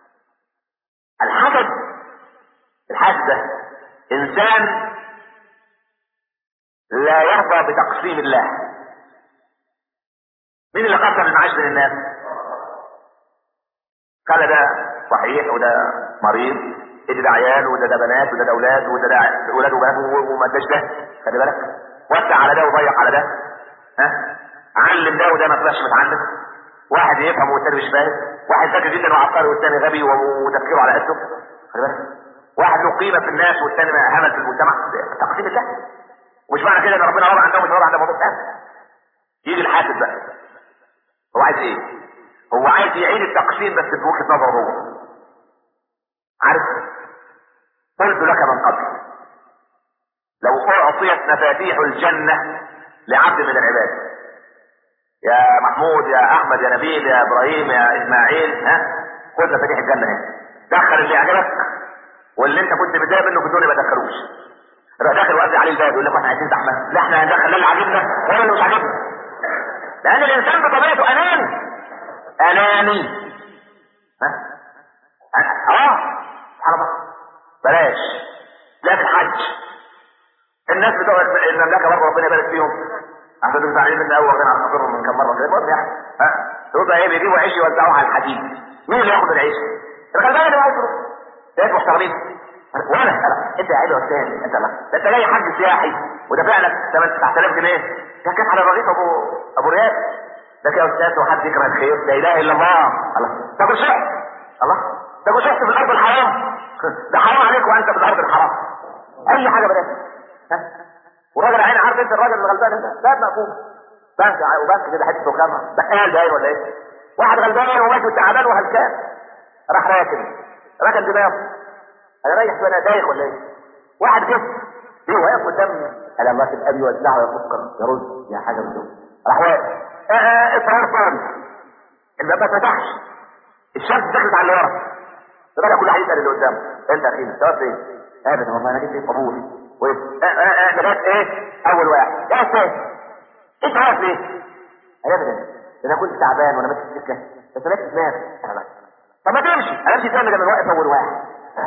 الحسد الحسد ده انسان لا يرضى بتقسيم الله مين اللي قسم المعاش بين الناس قال ده صحيح وده مريض ادي ده عيال وده ده بنات وده ده اولاد وده ده اولاد وبنات و- وما اداش ده خلي بالك وسع على ده وضيق على ده ها علم ده وده ما طلعش متعلم واحد يفهم والتاني مش فاهم واحد ذكي جدا وعبقري والتاني غبي و- وتفكيره على قده خلي بالك واحد له قيمه في الناس والثاني همل في المجتمع تقسيم الله ومش معنى كده ان ربنا وضع عندهم مش وضع عند موضوع ثاني يجي الحاسب بقى هو عايز ايه؟ هو عايز يعيد التقسيم بس بوجهه نظره هو عارف قلت لك من قبل لو اعطيت مفاتيح الجنه لعبد من العباد يا محمود يا احمد يا نبيل يا ابراهيم يا اسماعيل ها خد مفاتيح الجنه اهي دخل اللي يعجبك واللي انت كنت متضايق منه في الدنيا ما دخلوش يبقى داخل وقف عليه الباب يقول لك احنا عايزين زحمه لا احنا هندخل لا اللي عاجبنا ولا اللي مش عاجبنا لان الانسان بطبيعته اناني اناني ها اه سبحان الله بلاش لا في الحج الناس بتوع المملكه برضه ربنا يبارك فيهم عشان تبقى زعلانين من اول واخدين على خاطرهم من كم مره كده المهم يعني ها يبقى ايه بيجيبوا عيش يوزعوه على الحديد مين اللي ياخد العيش؟ الغلبان اللي عايز يروح لقيت محترمين وانا انا انت يا عيب يا استاذ انت لا ده انت جاي حج سياحي ودافع لك 9000 جنيه ده كان على الرغيف ابو ابو ريال ده يا استاذ وحد يكره الخير لا اله الا الله الله تاكل شيء الله تاكل شيء في الارض الحرام ده حرام عليك وانت في الارض الحرام اي حاجه بلاش ها وراجل عين عارف انت الراجل الغلبان ده ده مقفول بنك وبنك كده حته ركامه بقال باين ولا ايه واحد غلبان وماشي تعبان وهلكان راح راكن راكن دماغه انا رايح وانا دايخ ولا ايه واحد جه ايه واقف قدام قال الله تبقى بيوزعه يا سكر يا رز يا حاجه من دول راح واقف اه اه اصرار فاضي الباب ما فتحش الشمس دخلت على اللي ورا فبدا كل واحد يسال اللي قدامه انت اخي انت ايه ابدا والله انا جبت ايه قبول وإيه؟ اه اه اه لغايه ايه اول واحد يا استاذ انت واقف ليه؟ قال ابدا انا كنت تعبان وانا ماشي في السكه بس ماشي دماغي طب ما تمشي انا امشي تاني لما واقف اول واحد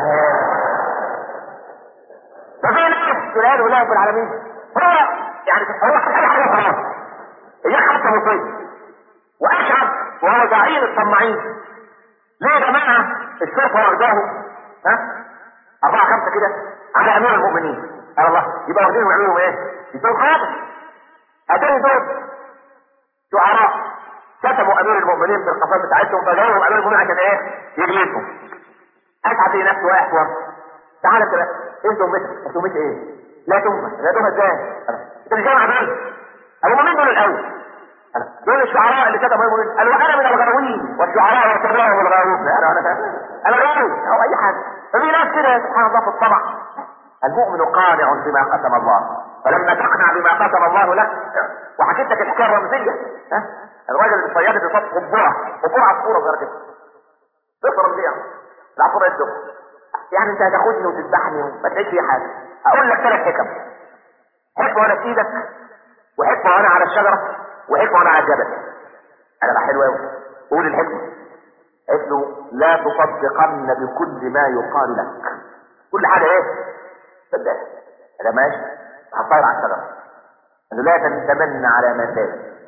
ففي ناس والعياذ بالله رب العالمين هو يعني هو حاجه حاجه خلاص هي حتى مصيب واشعب وهو زعيم الطماعين ليه يا جماعه الشرطه واخداه ها اربعه خمسه كده على امير المؤمنين قال الله يبقى واخدينهم يعملوا ايه؟ يسووا خاطر اتاني دول شعراء كتبوا امير المؤمنين في القصائد بتاعتهم فجاوهم امير المؤمنين عشان ايه؟ يجلسهم اسعد في نفسه واحد ورا تعالى انت بقى انت امتك انت امتي ايه؟ لا تهمة لا تهمة ازاي؟ انت مش جامع دول ابو مين دول الاول؟ دول الشعراء اللي كتبوا المؤمنين قالوا انا من الغاوين والشعراء والكبراء والغاوون انا انا انا غاوي او اي حاجه ففي ناس كده سبحان الله في الطبع المؤمن قانع بما قسم الله فلما تقنع بما قسم الله لك وحكيت لك الحكايه الرمزيه ها الراجل الصياد بيصاب قبعه قبعه عصفوره صغيره كده قصه رمزيه العصفوره يدوم يعني انت هتاخدني وتذبحني وما تلاقيش فيه حاجه اقول لك ثلاث حكم حكمه وانا في ايدك وحكمه وانا على الشجره وحكمه وانا على الجبل انا بقى حلو قوي قول الحكمه قلت له لا تصدقن بكل ما يقال لك كل حاجه ايه صدق انا ماشي هطير على الشجره قال له لا تتمن على ما فات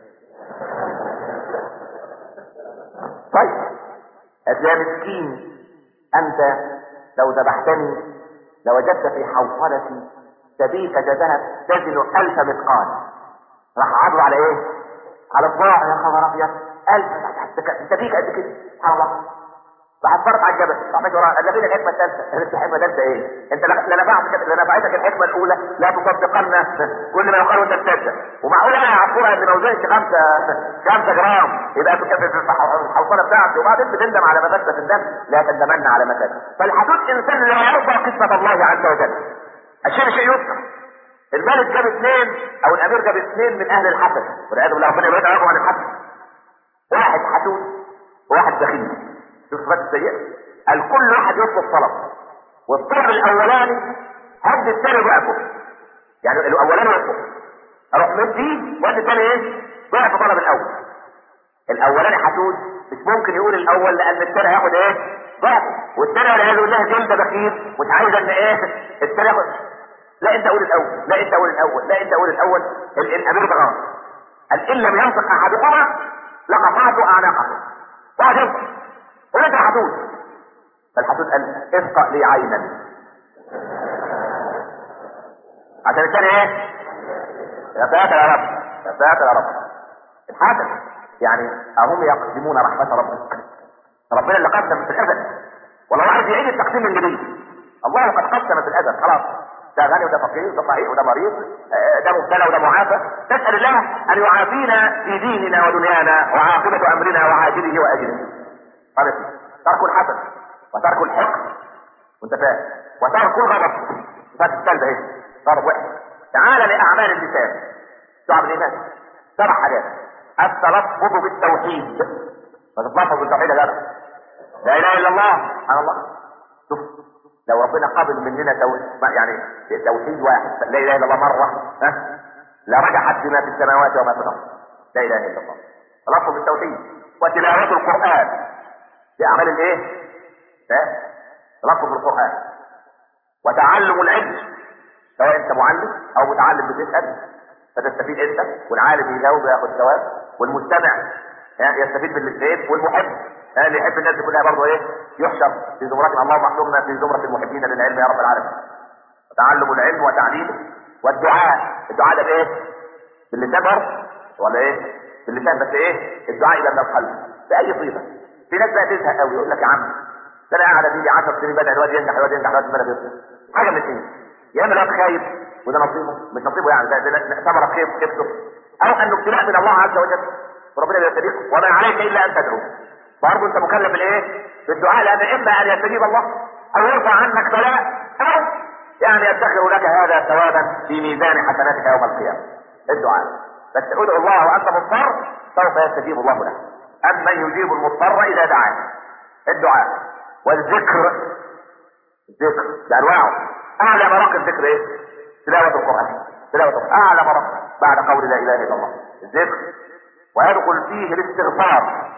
طيب قالت له يا مسكين انت لو ذبحتني لوجدت في حوصلتي سبيكة ذهب تزن ألف مثقال راح عرضوا على ايه؟ على الضاع يا خبر ابيض ألف سبيكة قد كده سبحان الله راح اتفرج على الجبل راح ماشي وراها قال فين الحكمه الثالثه؟ قالت الحكمه الثالثه ايه؟ انت لا لا نفعت لا نفعتك الحكمه الاولى لا تصدقن كل ما يقال وانت تصدق ومعقول انا هعصرها ان ما وزنش خمسه خمسه جرام يبقى تكفي في الحوصله بتاعتي وبعدين بتندم على ما فات الدم لا تندمن على ما فات فالحدود انسان لا يرضى قسمه الله عز وجل الشيء شيء يذكر الملك جاب اثنين او الامير جاب اثنين من اهل الحسد والعياذ بالله ربنا يبعد عنهم عن الحسد واحد حدود وواحد بخيل شوف صفات السيئة قال كل واحد يطلب طلب والطلب الاولاني هد الثاني ضعفه يعني الاولاني يطلب اروح مدي وقت الثاني ايه ضعف طلب الاول الاولاني حدود مش ممكن يقول الاول لان الثاني هياخد ايه ضعفه والثاني والعياذ بالله جلد بخيل مش عايز ان ايه الثاني ياخد لا انت قول الاول لا انت قول الاول لا انت قول الاول الامير ده غلط قال ان لم ينطق احدكما لقطعت اعناقه واحد ينطق ولك حدود فالحدود قال اسقى لي عينا عشان الثاني ايه يا ساتر يا رب يا ساتر يا رب الحسد يعني اهم يقسمون رحمة ربك ربنا اللي قسم في الازل ولو عايز يعيد التقسيم من جديد الله قد قسم في الازل خلاص ده غني وده فقير وده صحيح وده مريض آه، ده مبتلى وده معافى نسال الله ان يعافينا في ديننا ودنيانا وعاقبه امرنا وعاجله واجله قال ترك الحسد وترك الحقد وانت فاهم وترك الغضب صفات السلب اهي غضب وحش تعال لاعمال اللسان شعب الايمان سبع حاجات التلفظ بالتوحيد فتتلفظ بالتوحيد يا جدع لا اله الا الله سبحان الله شوف لو ربنا قبل مننا تو... يعني توحيد واحد لا اله الا الله مره ها لرجحت بما في السماوات وما في الارض لا اله الا الله تلفظ بالتوحيد وتلاوه القران في اعمال الايه؟ ها تلفظ بالقران وتعلم العلم سواء انت معلم او متعلم بتسال فتستفيد انت والعالم يجاوب وياخد ثواب والمستمع يستفيد بالاثنين والمحب اللي يحب الناس كلها برضه ايه يحشر في زمرتنا اللهم احشرنا في زمرة المحبين للعلم يا رب العالمين تعلم العلم وتعليمه والدعاء الدعاء ده بايه باللسان برضه ولا ايه باللسان بس ايه الدعاء الى من القلب باي صيغه في ناس بقى تزهق قوي يقول لك يا عم ده انا قاعد ادي 10 سنين بدا الواد ينجح الواد ينجح الواد البلد يصير حاجه من اثنين يا اما الواد خايف وده نصيبه مش نصيبه يعني ده, ده ثمره خيف خيبته او انه ابتلاء من الله عز وجل وربنا بيستجيب وما عليك الا ان تدعو برضه انت مكلف بالايه؟ بالدعاء لان اما ان يستجيب الله او يرفع عنك بلاء او يعني يدخر لك هذا ثوابا في ميزان حسناتك يوم القيامه الدعاء بس ادعو الله وانت مضطر سوف يستجيب الله لك امن يجيب المضطر اذا دعاه الدعاء والذكر الذكر بانواعه اعلى مراقب الذكر ايه؟ تلاوه القران تلاوه القران اعلى مراقب بعد قول لا اله الا الله الذكر ويدخل فيه الاستغفار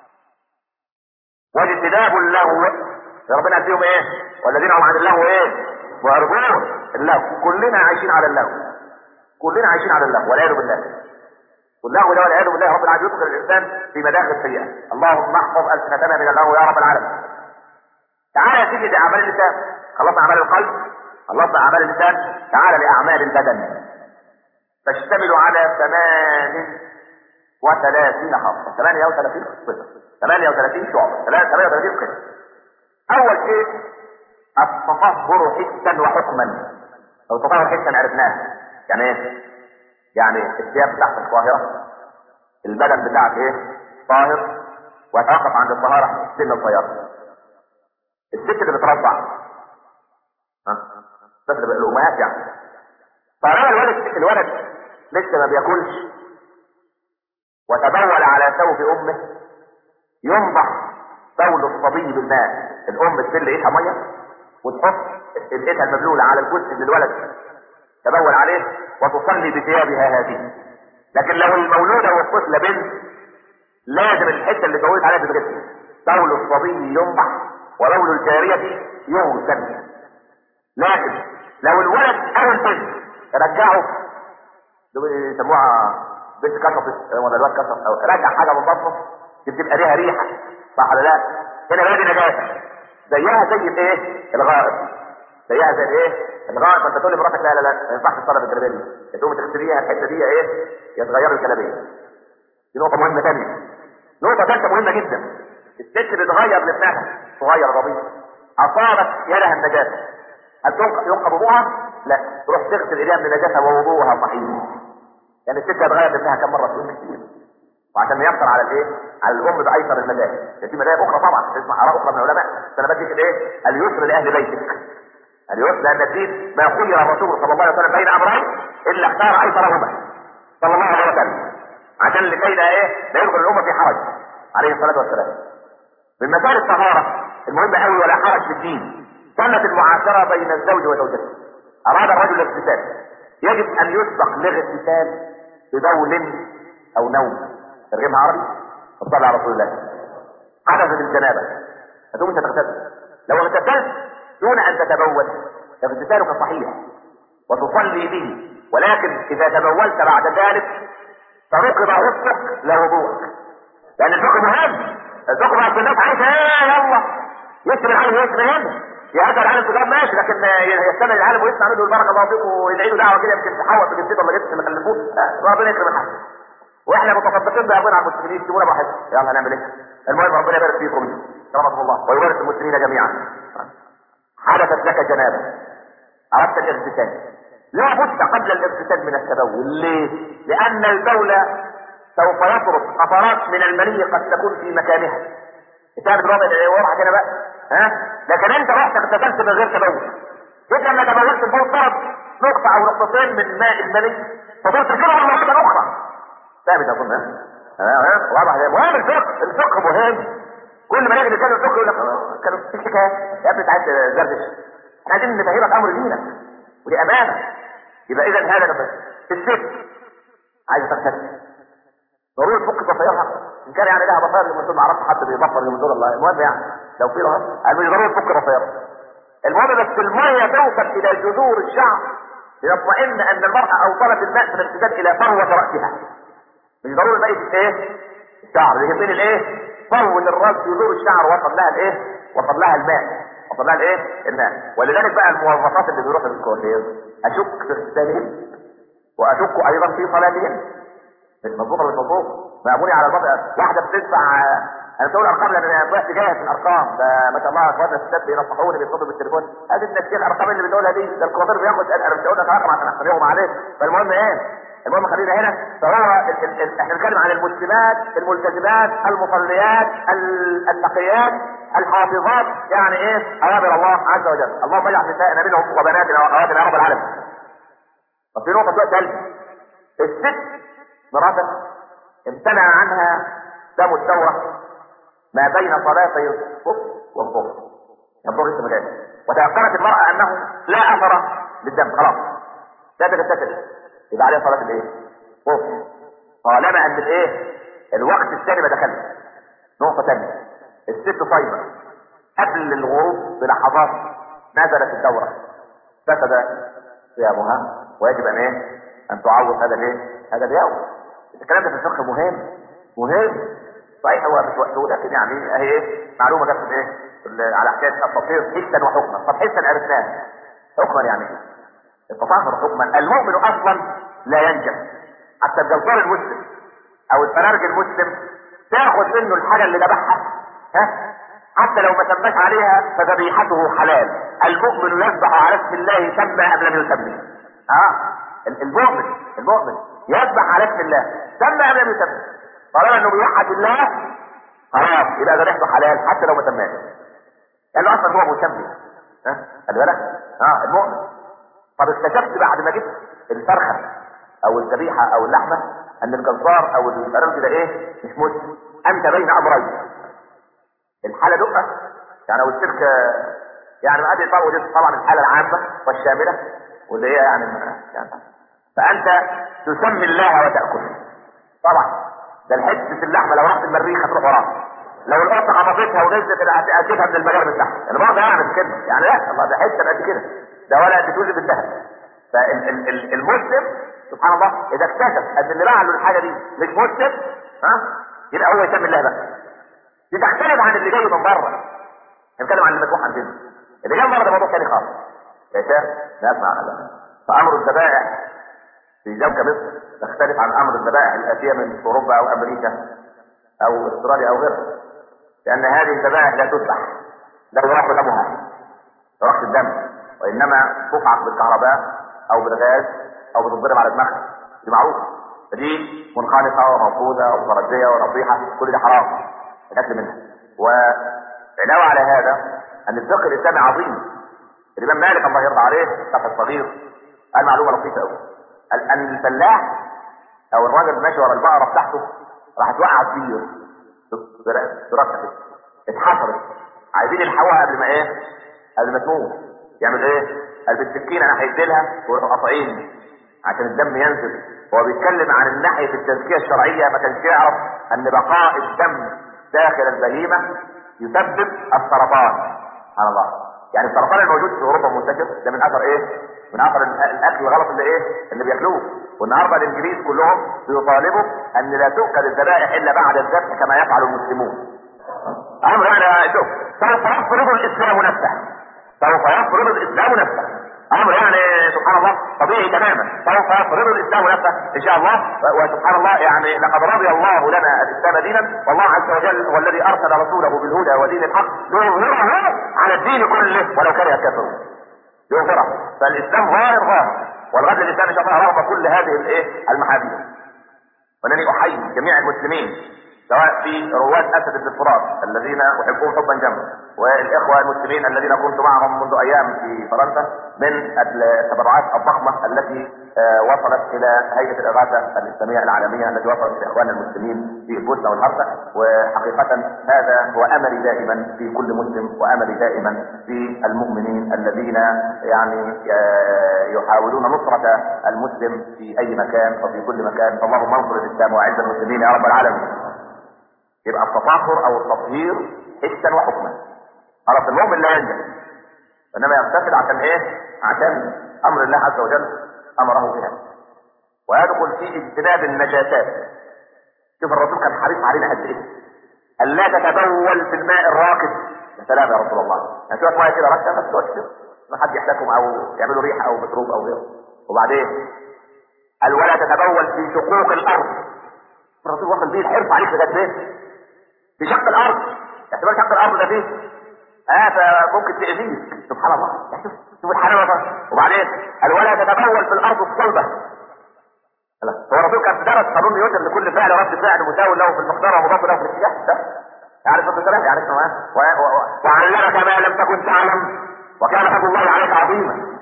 واجتناب اللغو ربنا فيهم ايه والذين هم عن اللغو ايه ويرجون اللغو كلنا عايشين على اللغو كلنا عايشين على اللغو والعياذ بالله واللغو ده والعياذ بالله رب العالمين يدخل الانسان في مداخل سيئه اللهم احفظ السنتنا من اللغو يا رب العالمين تعالى يا سيدي لاعمال اللسان خلصنا اعمال القلب خلصنا اعمال اللسان تعالى لاعمال البدن تشتمل على ثمان وثلاثين خاصة ثمانية وثلاثين قصة 38 شعبة 38 قسم اول شيء التطهر حسا وحكما او التطهر حسا عرفناه يعني ايه يعني الثياب بتاعتك طاهرة البدن بتاعك ايه طاهر ويتوقف عند الطهارة سن الطيارة الست اللي بترضع ها بس الامهات يعني طالما الولد الولد لسه ما بياكلش وتبول على ثوب امه ينضح بول الصبي بالماء الام تسل ايدها ميه وتحط ايدها المبلوله على الجزء اللي الولد تبول عليه وتصلي بثيابها هذه لكن لو المولوده والطفله بنت لازم الحته اللي تولد عليها تتغسل بول الصبي ينضح وبول الجاريه يغسل لكن لو الولد او البنت رجعوا يسموها بنت كشفت ولا الواد كشف او رجع حاجه من بطنه بتبقى ليها ريحه صح ولا لا؟ هنا بقى دي نجاسه زيها زي الايه؟ الغائط زيها زي الايه؟ الغائط فانت تقول لمراتك لا لا لا ما ينفعش تصلي بالجلابيه دي تقوم تغسليها الحته دي ايه؟ يتغير الجلابيه دي نقطه مهمه ثانيه نقطه ثالثه مهمه جدا الست بتغير لابنها صغير رضيع اصابت يدها النجاسه هل ينقب ابوها؟ لا تروح تغسل ايديها من النجاسه ووضوءها صحيح يعني الست هتغير لابنها كم مره في كتير وعشان يقدر على الايه؟ على الام بايسر المذاهب، في مذاهب اخرى طبعا تسمع اراء اخرى من العلماء، بس انا بديك الايه؟ اليسر لاهل بيتك. اليسر لان الدين ما خير الرسول صلى الله عليه وسلم بين امرين الا اختار ايسرهما. صلى الله عليه وسلم. عشان لكي لا ايه؟ لا يدخل الامه في حرج. عليه الصلاه والسلام. من مسائل الطهاره المهمه قوي ولا حرج في الدين. سنه المعاشره بين الزوج وزوجته. اراد الرجل الاغتسال. يجب ان يسبق لاغتسال ببول او نوم. ترجمها عربي فصلى على رسول الله حدثت الجنابه فتقوم انت تغتسل لو اغتسلت دون ان تتبول اغتسالك صحيح وتصلي به ولكن اذا تبولت بعد ذلك فركب غسلك لا وضوءك لان الفقه مهم الفقه في الناس عايزه ايه يلا يسمع العالم يسمع هنا يهدى العالم تجاب ماشي لكن يستنى العالم ويسمع منه البركه الله فيكم ويدعي له دعوه كده يمكن تحول في جنسيته ولا جنسيته اللي خلفوه ربنا يكرم الحاج واحنا متصدقين بابونا على المسلمين يسيبونا براحتهم يلا هنعمل ايه المهم ربنا يبارك فيكم رحمه الله ويبارك المسلمين جميعا حدثت لك جنابه اردت الاغتسال لا بد قبل الاغتسال من التبول ليه لان البول سوف يطرد قطرات من المني قد تكون في مكانها تعرف الوضع اللي واضحه كده بقى ها لكن انت رحت اغتسلت من غير تبول جيت لما تبولت البول طرد نقطه او نقطتين من ماء المني فضلت كده مره اخرى ثابت اظن ها واضح ده مهم الفقه الفقه مهم كل ما نيجي نتكلم فقه يقول لك كانوا في حكايه يا ابني تعالى دردش احنا عايزين نفهمك امر دينك ودي امانه يبقى اذا هذا بس الست عايزه تغتسل ضروري تفك ضفيرها ان كان يعني لها ضفير لما ما عرفت حد بيضفر من دول الله المهم يعني لو في رهب قال مش ضروري تفك ضفيرها المهم بس الميه توصل الى جذور الشعر ليطمئن ان المراه اوصلت الماء من الامتداد الى فروه راسها مش ضروري بقيه ايه الشعر اللي يهمني الايه فروه الراس جذور الشعر وصل لها الايه وصل لها الماء وصل لها الايه الماء ولذلك بقى الموظفات اللي بيروحوا للكوافير اشك في اغتسالهم واشك ايضا في صلاتهم مش مظبوطه مش مظبوط مأموني على الوضع واحده بتدفع انا بقول ارقام لان انا طلعت جاهز في الارقام ده ما شاء الله اخواتنا الستات بينصحوني بيتصلوا بالتليفون ادي ابن الشيخ الارقام اللي بنقولها دي ده الكوافير بياخد انا مش هقول لك رقم عشان احترمهم عليه فالمهم ايه المهم خلينا هنا فهو ال- ال- احنا بنتكلم عن المسلمات الملتزمات المصليات ال- التقيات الحافظات يعني ايه اوامر الله عز وجل اللهم اجعل نسائنا منهم وبناتنا واخواتنا يا رب العالمين طب في نقطه بقى ثالثه الست مراتك امتنع عنها دم الثوره ما بين صلاتي الصبح والظهر الظهر لسه ما جاش وتيقنت المراه انه لا اثر للدم خلاص لا تغتسل يبقى عليها صلاه الايه؟ الظهر طالما ان الايه؟ الوقت الثاني ما دخلش نقطه ثانيه الست صايمه قبل الغروب بلحظات نزلت الدوره فسد صيامها ويجب ان ايه؟ ان تعوض هذا الايه؟ هذا اليوم الكلام ده في الفقه مهم مهم صحيح هو مش وقته لكن يعني اهي ايه معلومه جت في ايه في ال- على حكايه التطهير حسا وحكما طب حسا عرفناه حكما يعني ايه التطهر حكما المؤمن اصلا لا ينجم حتى الجزار المسلم او الفرارج المسلم تاخذ منه الحاجه اللي ذبحها ها حتى لو ما سماش عليها فذبيحته حلال المؤمن يذبح على اسم الله سمى ام لم يسمي اه ال- المؤمن المؤمن يذبح على اسم الله سمى ام لم يسمي طالما انه بيوحد الله خلاص يبقى ذبيحته حلال حتى لو ما سماش لانه اصلا هو مسمي ها خلي بالك اه المؤمن طب اكتشفت بعد ما جبت الفرخه او الذبيحه او اللحمه ان الجزار او الفرخ ده ايه مش مسلم انت بين امرين الحاله دقه يعني لو الشرك يعني ما ادري طبعا ودي طبعا الحاله العامه والشامله واللي هي يعني, يعني فانت تسمي الله وتاكل طبعا ده الحته اللحمه لو رحت المريخ هتروح وراها لو القطه خبطتها ونزلت هتجيبها من المجال من تحت انا برضه اعمل كده يعني لا الله ده حته قد كده ده ولا تجوز بالذهب فالمسلم سبحان الله اذا اكتشف ان اللي باع له الحاجه دي مش مسلم ها يبقى هو يسمي الله بقى دي تختلف عن اللي جاي من بره نتكلم عن المذبوح عندنا اللي جاي من بره ده موضوع ثاني خالص يا شيخ لا اسمع هذا فامر الذبائح في زوجة مصر تختلف عن امر الذبائح الاتيه من اوروبا او امريكا او استراليا او غيرها لان هذه الذبائح لا تذبح لا يراق دمها يراق الدم وانما تفعق بالكهرباء او بالغاز او بتضرب على دماغها دي معروفه فدي منخنقه وموقوده ومترديه ونصيحه كل ده حرام الاكل منها وعلاوه على هذا ان الفقه الاسلامي عظيم الامام مالك الله يرضى عليه الفتح الصغير قال معلومه لطيفه قوي قال ان الفلاح او الراجل ماشي ورا البقره بتاعته راح توقع الطير دراسه كده اتحفرت عايزين يلحقوها قبل ما ايه؟ قبل ما تموت يعمل ايه؟ قال بالسكينه انا هيديلها ويروحوا قاطعين عشان الدم ينزل هو بيتكلم عن الناحيه التزكيه الشرعيه ما كانش يعرف ان بقاء الدم داخل البهيمه يسبب السرطان سبحان الله يعني السرطان الموجود في اوروبا منتشر ده من اثر ايه؟ من اثر الاكل الغلط اللي ايه؟ اللي بياكلوه والنهارده الانجليز كلهم بيطالبوا ان لا تؤكل الذبائح الا بعد الذبح كما يفعل المسلمون. امر انا شوف سوف يفرض الاسلام نفسه سوف يفرض الاسلام نفسه امر يعني سبحان الله طبيعي تماما سوف يفرض الاسلام نفسه ان شاء الله وسبحان الله يعني لقد رضي الله لنا الاسلام دينا والله عز وجل هو الذي ارسل رسوله بالهدى ودين الحق ليظهره على الدين كله ولو كره الكافرون يظهره فالاسلام ظاهر ظاهر والغد الاسلام ان شاء الله رغم كل هذه الايه المحاذير وانني احيي جميع المسلمين سواء في رواد اسد بن الفرات الذين احبهم حبا جما والاخوه المسلمين الذين كنت معهم منذ ايام في فرنسا من التبرعات الضخمه التي آه، وصلت الى هيئه الاغاثه الاسلاميه العالميه التي وصلت لاخواننا المسلمين في البوسنه والهرسك وحقيقه هذا هو املي دائما في كل مسلم واملي دائما في المؤمنين الذين يعني آه، يحاولون نصره المسلم في اي مكان وفي كل مكان فاللهم انصر الاسلام واعز المسلمين يا رب العالمين يبقى التطهر او التطهير حسا وحكما خلاص المؤمن لا ينجح انما يغتسل عشان ايه عشان امر الله عز وجل امره بها ويدخل في اجتناب النجاسات شوف الرسول كان حريص علينا قد ايه الا تتبول في الماء الراكد يا سلام يا رسول الله يعني شويه ميه كده رشه بس تقعد كده ما حد يحتاجهم او يعملوا ريحه او مشروب او غيره وبعدين قال ولا تتبول في شقوق الارض الرسول واخد بيه الحرص عليك لغايه ايه في شق الارض اعتبار شق الارض ده فيه اه فممكن تأذيك سبحان الله شوف شوف الحلاوه وبعدين قال ولا تتبول في الارض الصلبه هو الرسول كان درس قانون نيوتن لكل فعل رد فعل مساوي له في المقدار ومضاف له في الاتجاه ده يعرف رد الكلام يعرف وعلمك ما لم تكن تعلم وكان فضل الله عليك عظيما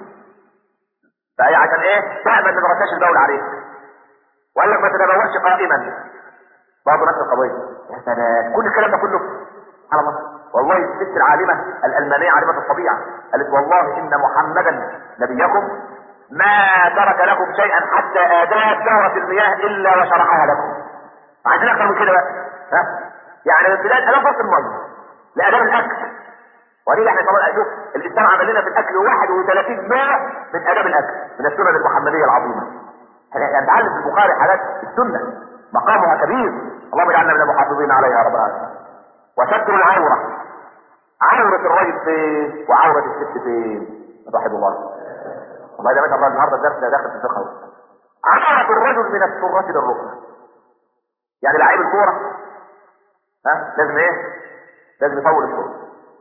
فهي عشان ايه تأمن من رشاش الدولة عليك وقال لك ما تتبولش قائما برضه نفس القضية يا سلام كل الكلام ده كله سبحان الله والله الست العالمة الألمانية عالمة الطبيعة قالت والله إن محمدا نبيكم ما ترك لكم شيئا حتى آداب دورة المياه إلا وشرحها لكم عايزين أكثر من كده بقى ها يعني من بداية أداب فرص المية لآداب الأكل وليه احنا طبعا شوف الإسلام عمل لنا في الأكل 31 نوع من آداب الأكل من السنن المحمدية العظيمة يعني نتعلم في البخاري حاجات السنة مقامها كبير اللهم اجعلنا من المحافظين عليها يا رب العالمين وستر العورة عورة الرجل فين وعورة الست فين رحم الله والله ده ما شاء الله النهارده الدرس ده داخل في الفقه عورة الرجل من السرة للركبة يعني لعيب الكورة ها لازم ايه لازم يطول الكورة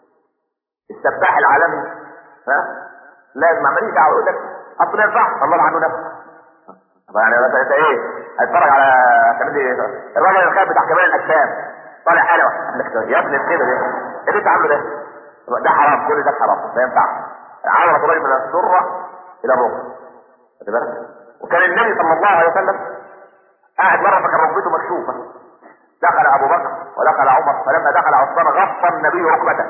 السباح العالمي ها لازم عمال دعوه يقول لك اصل ما ينفعش الله عنه نفسه طب يعني مثلا انت ايه هتتفرج على كمان ايه الراجل الخاب بتاع كمال الاجسام طالع حلوه قال لك يا ابني كده ده ايه اللي انت عامله ده ده حرام كل ده حرام ما ينفعش عورة الرجل من السرة الى الركبة خد بالك وكان النبي صلى الله عليه وسلم قاعد مرة فكان ركبته مكشوفة دخل ابو بكر ودخل عمر فلما دخل عثمان غطى النبي ركبته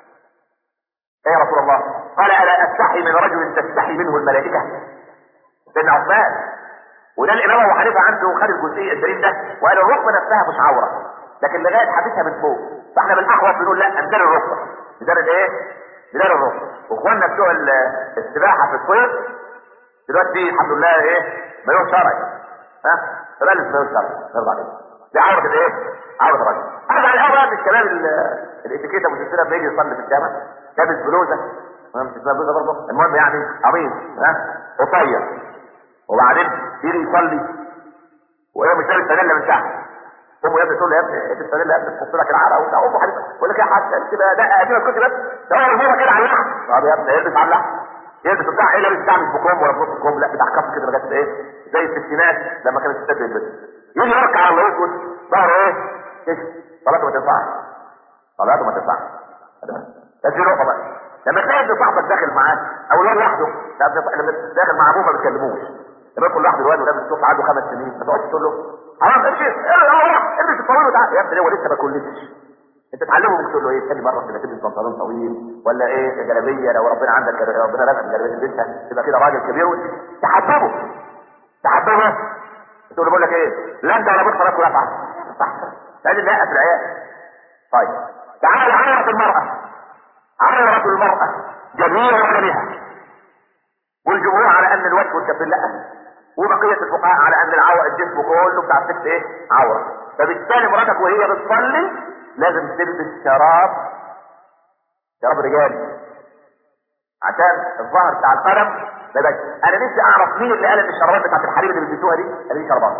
ايه يا رسول الله قال الا استحي من رجل تستحي منه الملائكة سيدنا عثمان وده الامام ابو حنيفه عنده خد الجزئيه الدليل ده وقال الركبه نفسها مش عوره لكن لغايه حديثها من فوق فاحنا بالاحوط بنقول لا امدار الركبه مدار الايه؟ مدار الركبه واخواننا بتوع السباحه في الصيف دلوقتي الحمد لله ايه؟ مليون شرعي ها؟ فبلش مليون شرعي نرضى عليه دي عوره الايه؟ عوره الراجل ارجع الاول بقى الكلام الاتيكيت ابو سلسله لما يجي يصلي في الجامع لابس بلوزه مش اسمها بلوزه برضه المهم يعني قميص ها قصير وبعدين يجي يصلي وهي مش لابس فانيلا من تحت امه يا ابني تقول له يا ابني البس فانيلا يا ابني تحط لك العرق وبتاع امه حبيبي يقول لك يا حاج كده ده قديمه كنت بس ده هو الموضه كده على اللحم طب يا ابني البس على اللحم يلبس بتاع ايه لابس بتاع مش بكم ولا بنص كم لا بتاع كف كده لغايه ايه زي الستينات لما كانت الستات بتلبس يجي يركع على الاسود ظهره ايه كده صلاته ما تنفعش صلاته ما تنفعش بس دي نقطه بقى لما تلاقي ابن صاحبك داخل معاه او لو لوحده لما داخل مع ابوه ما بيتكلموش لما يكون لوحده الواد ولابس الصوف عنده خمس سنين ما تقعدش تقول له حرام امشي البس الطويل وتعالى يا ابني هو لسه ما كلتش انت تعلمه ممكن تقول له ايه تاني مره كده تلبس بنطلون طويل ولا ايه جلابيه لو ربنا عندك ربنا رزقك جلابيه تلبسها تبقى كده راجل كبير تحببه تحببه تقول له بقول لك ايه لا انت ولا بص ولا افعل صح لازم نقف العيال طيب تعال عورة المرأة عورة المرأة جميع بدنها والجمهور على ان الوجه والكفين لا وبقية الفقهاء على ان العورة الجسم كله بتاع الست ايه عورة فبالتالي مراتك وهي بتصلي لازم تلبس شراب شراب رجالي عشان الظهر بتاع القدم ما يبقاش انا نفسي اعرف مين اللي قال ان الشرابات بتاعت الحريم اللي بيلبسوها دي قال دي شرابات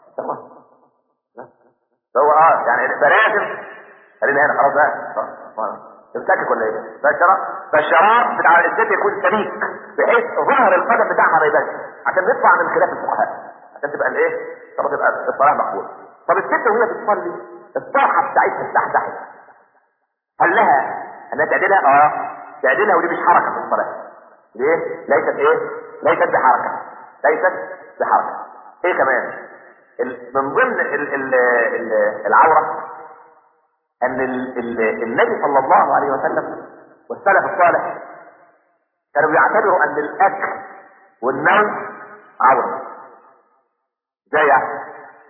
هو اه يعني بلازم خلينا هنا خلاص بقى تمسكك ولا ايه؟ فالشراب فالشراب بتاع الست يكون سميك بحيث ظهر القدم بتاعها ما يبانش عشان نطلع من خلاف الفقهاء عشان تبقى الايه؟ عشان تبقى الصلاه مقبوله طب الست وهي بتصلي الطرحه بتاعتها استحدحت هل لها انها تعدلها؟ اه تعدلها ودي مش حركه في الصلاه ليه؟ ليست ايه؟ ليست بحركه ليست بحركه ايه كمان؟ ال- من ضمن ال ال ال العوره ان ال ال النبي صلى الله عليه وسلم والسلف الصالح كانوا بيعتبروا ان الاكل والنوم عوره ازاي يعني؟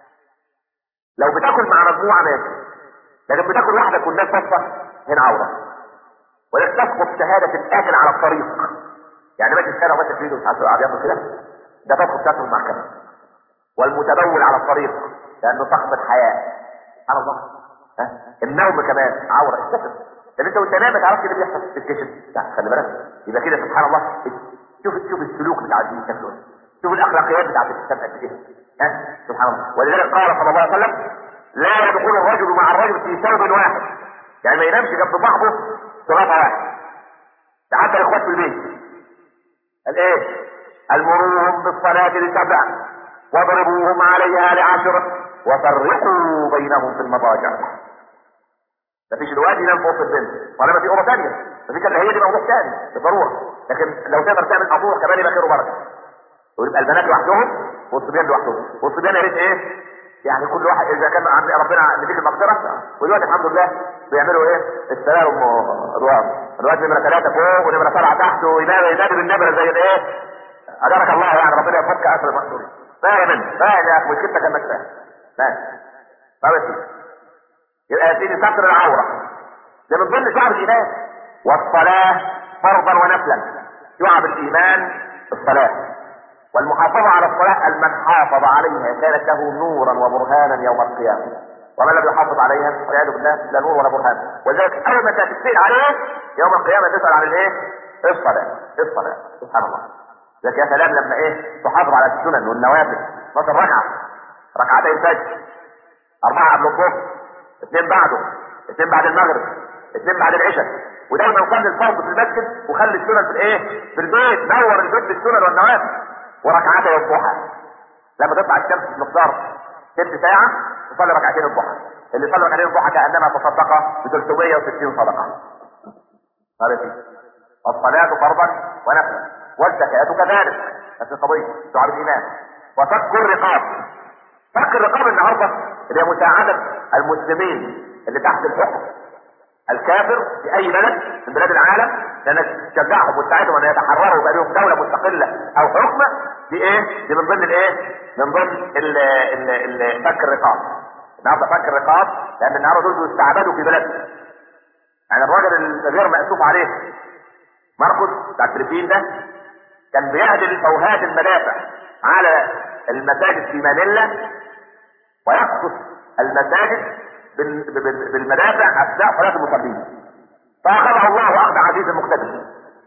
لو بتاكل مع مجموعه ماشي لكن بتاكل وحدك والناس صفه هنا عوره ولا تسقط شهاده الاكل على الطريق يعني ماشي الشارع وماشي في ايده مش عارف قاعد ياكل كده ده تسقط شهاده المحكمه والمتبول على الطريق لانه صاحب الحياه سبحان الله ها النوم كمان عوره استفد لان انت وانت نايم ما تعرفش اللي بيحصل في الكشف لا خلي بالك يبقى كده سبحان الله شوف شوف السلوك بتاع الدين شكله إيه. شوف الاخلاقيات بتاعت الاسلام قد ايه ها سبحان الله ولذلك قال صلى الله عليه وسلم لا يدخل الرجل مع الرجل في ثوب واحد يعني ما ينامش جنب صاحبه في غطا واحد ده حتى الاخوات في البيت قال ايه المروهم بالصلاه لسبع واضربوهم عليها لعشر وفرقوا بينهم في المضاجع مفيش الواد ينام في اوضه البنت ولا في اوضه ثانيه مفيش الا هي دي موضوع ثاني بالضروره لكن لو تقدر تعمل ابوه كمان يبقى خير وبركه ويبقى البنات لوحدهم والصبيان لوحدهم والصبيان يا ريت ايه يعني كل واحد اذا كان عند ربنا نديك المقدره ودلوقتي الحمد لله بيعملوا ايه السلام ادوار الواد نمره ثلاثه فوق ونمره سبعه تحت وينادي ينادي بالنمره زي الايه اجرك الله يعني ربنا يفك اسر المقدور فاهم انت فاهم يا اخي مشكلتك انك فاهم فاهم طب يا سيدي يبقى يا سيدي ستر العوره ده من ضمن شعب الايمان والصلاه فرضا ونفلا شعب الايمان الصلاه والمحافظة على الصلاة من حافظ عليها كانت له نورا وبرهانا يوم القيامة ومن لم يحافظ عليها والعياذ بالله لا نور ولا برهان ولذلك أول ما تتسأل عليه يوم القيامة تسأل عن الإيه؟ الصلاة الصلاة سبحان الله لكن يا سلام لما إيه تحافظ على السنن والنوافل مثلا ركعة ركعتي الفجر أربعة قبل الظهر اثنين بعده اثنين بعد المغرب اثنين بعد العشاء ودايما صلي الفرض في المسجد وخلي السنن في الايه؟ في البيت نور البيت بالسنن والنوافل وركعتي الضحى لما تطلع الشمس بمقدار ست ساعة تصلي ركعتين الضحى اللي صلى ركعتين الضحى كأنما تصدق ب 360 صدقة عرفتي الصلاة فرضا ونفلا والزكاة كذلك نفس القضية شعب الإيمان وفك الرقاب فك الرقاب النهاردة اللي هي مساعدة المسلمين اللي تحت الحكم الكافر في اي بلد من بلاد العالم لانك تشجعهم وتساعدهم ان يتحرروا ويبقى لهم دوله مستقله او حكم دي ايه؟ دي من ضمن الايه؟ من ضمن ال ال ال فك الرقاب. النهارده فك الرقاب لان النهارده دول بيستعبدوا في بلدهم. يعني الراجل الغير مأسوف عليه مرقس بتاع الفلبين ده كان بيهدم فوهات المدافع على المساجد في مانيلا ويقصف المساجد بال- بال- بالمدافع اثناء صلاه المصلين فاخذه الله اخذ عزيز مقتدر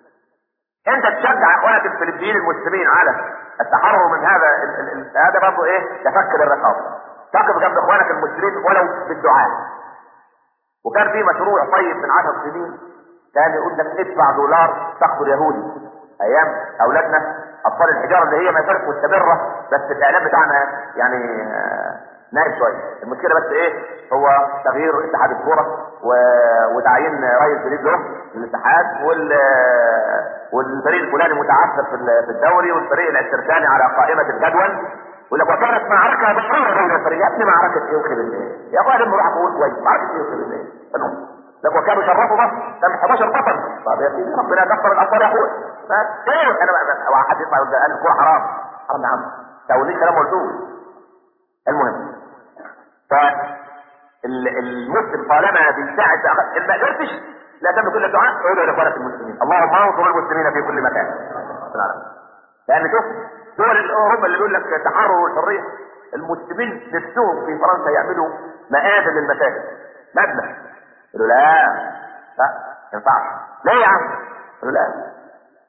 انت تشجع اخوانك الفلبيين المسلمين على التحرر من هذا ال- ال- ال- هذا برضه ايه تفك للرقاب تقف جنب اخوانك المسلمين ولو بالدعاء وكان في مشروع طيب من عشر سنين كان يقول لك ادفع دولار تقتل يهودي ايام اولادنا اطفال الحجاره اللي هي ما زالت مستمره بس الاعلام بتاعنا يعني آه، نايم شويه المشكله بس ايه هو تغيير اتحاد الكوره و... وتعيين رئيس جديد له للاتحاد وال والفريق الفلاني متعثر في ال- في الدوري والفريق الاسترسالي على قائمه الجدول يقول لك وكانت معركه بحيره بين الفريقين يا ابني معركه ايه وخير الله يا اخويا لما اروح اقول كويس معركه ايه وخير الله المهم لك وكانوا شرفوا مصر كان 11 بطل طب يا سيدي ربنا كفر الاطفال يا اخويا بس ايه انا بقى- واحد يطلع يقول ده قال الكوره حرام حرام يا عم توليد كلام مردود المهم ف ال- المسلم طالما بيساعد بأخ- ان ما قدرتش لا تعمل كل الدعاء ادعو لاخوانك المسلمين اللهم انصر المسلمين في كل مكان لان شوف دول اوروبا اللي بيقول لك التحرر والحريه المسلمين نفسهم في فرنسا يعملوا مآذن للمساجد مبنى يقولوا لا لا ما ينفعش ليه يا عم؟ يقولوا لا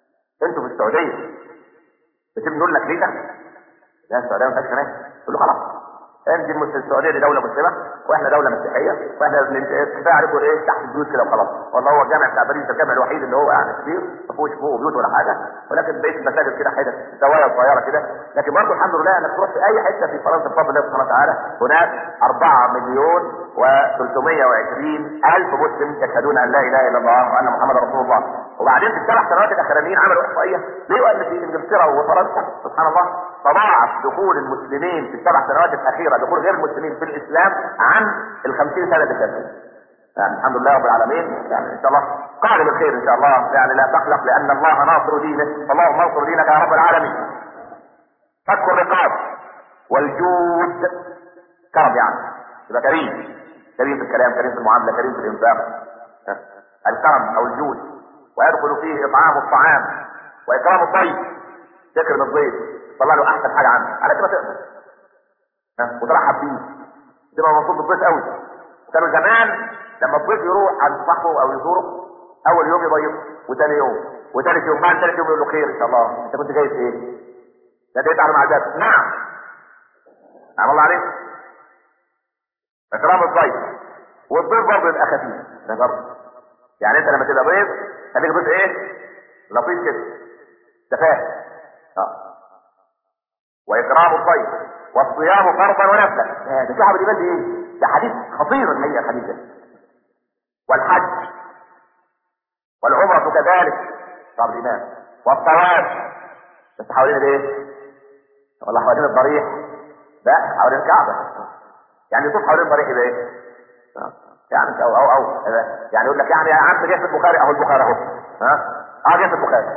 انتوا في السعوديه بتبنوا لك ليه لا السعوديه ما فيهاش ناس تقول له خلاص انت المس- السعوديه دي دوله مسلمه واحنا دوله مسيحيه واحنا بن- كفايه عليكم ايه تحت البيوت كده وخلاص والله هو الجامع بتاع باريس ده الجامع الوحيد اللي هو يعني كبير ما فيهوش فوق بيوت ولا حاجه ولكن بقيه المساجد كده حتت زوايا صغيره كده لكن برضه الحمد لله انك تروح في اي حته في فرنسا بفضل الله سبحانه وتعالى هناك 4 مليون و320 الف مسلم يشهدون ان لا اله الا الله وان محمد رسول الله وبعدين في السبع سنوات الاخرانيين عملوا احصائيه لقوا ان في انجلترا وفرنسا سبحان الله تضاعف دخول المسلمين في السبع سنوات الاخيره دخول غير المسلمين في الاسلام عن ال 50 سنه اللي فاتوا يعني الحمد لله رب العالمين يعني ان شاء الله قادم الخير ان شاء الله يعني لا تقلق لان الله ناصر دينه اللهم انصر دينك يا رب العالمين فك الرقاب والجود كرم يعني يبقى كريم كريم في الكلام كريم في المعامله كريم في الانفاق ها. الكرم او الجود ويدخل فيه اطعام الطعام واكرام الضيف تكرم الضيف طلع له احسن حاجه عنه على كده تقدر ها. وترحب بيه تبقى مبسوط بالضيف قوي كانوا زمان لما الضيف يروح عند صاحبه او يزوره اول يوم يضيف وثاني يوم وثالث يوم بعد ثالث يوم يقول له خير ان شاء الله انت كنت جاي في ايه؟ ده جيت على معدات نعم نعم الله عليك اكرام الضيف والضيف برضه يبقى خفيف ده برضه يعني انت لما تبقى ضيف خليك ضيف ايه؟ لطيف كده تفاهم اه واكرام الضيف والصيام فرضا ونفلا آه، ده شعب الإيمان دي ايه؟ ده حديث خطير الحقيقه الحديث ده والحج والعمرة كذلك شعب الإيمان والطواف بس حوالين الايه؟ ولا حوالين الضريح؟ لا حوالين الكعبة يعني يطوف حوالين الضريح يبقى ايه؟ آه. يعني او او او يعني يقول لك يعني يا عم جه في البخاري اهو البخاري اهو ها؟ اه جه في البخاري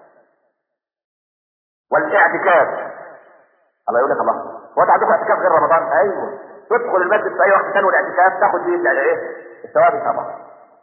والاعتكاف الله يقول لك الله هو انت عندكم اعتكاف غير رمضان ايوه تدخل المسجد في اي وقت كان والاعتكاف تاخد بيه يعني ايه الثواب ان شاء الله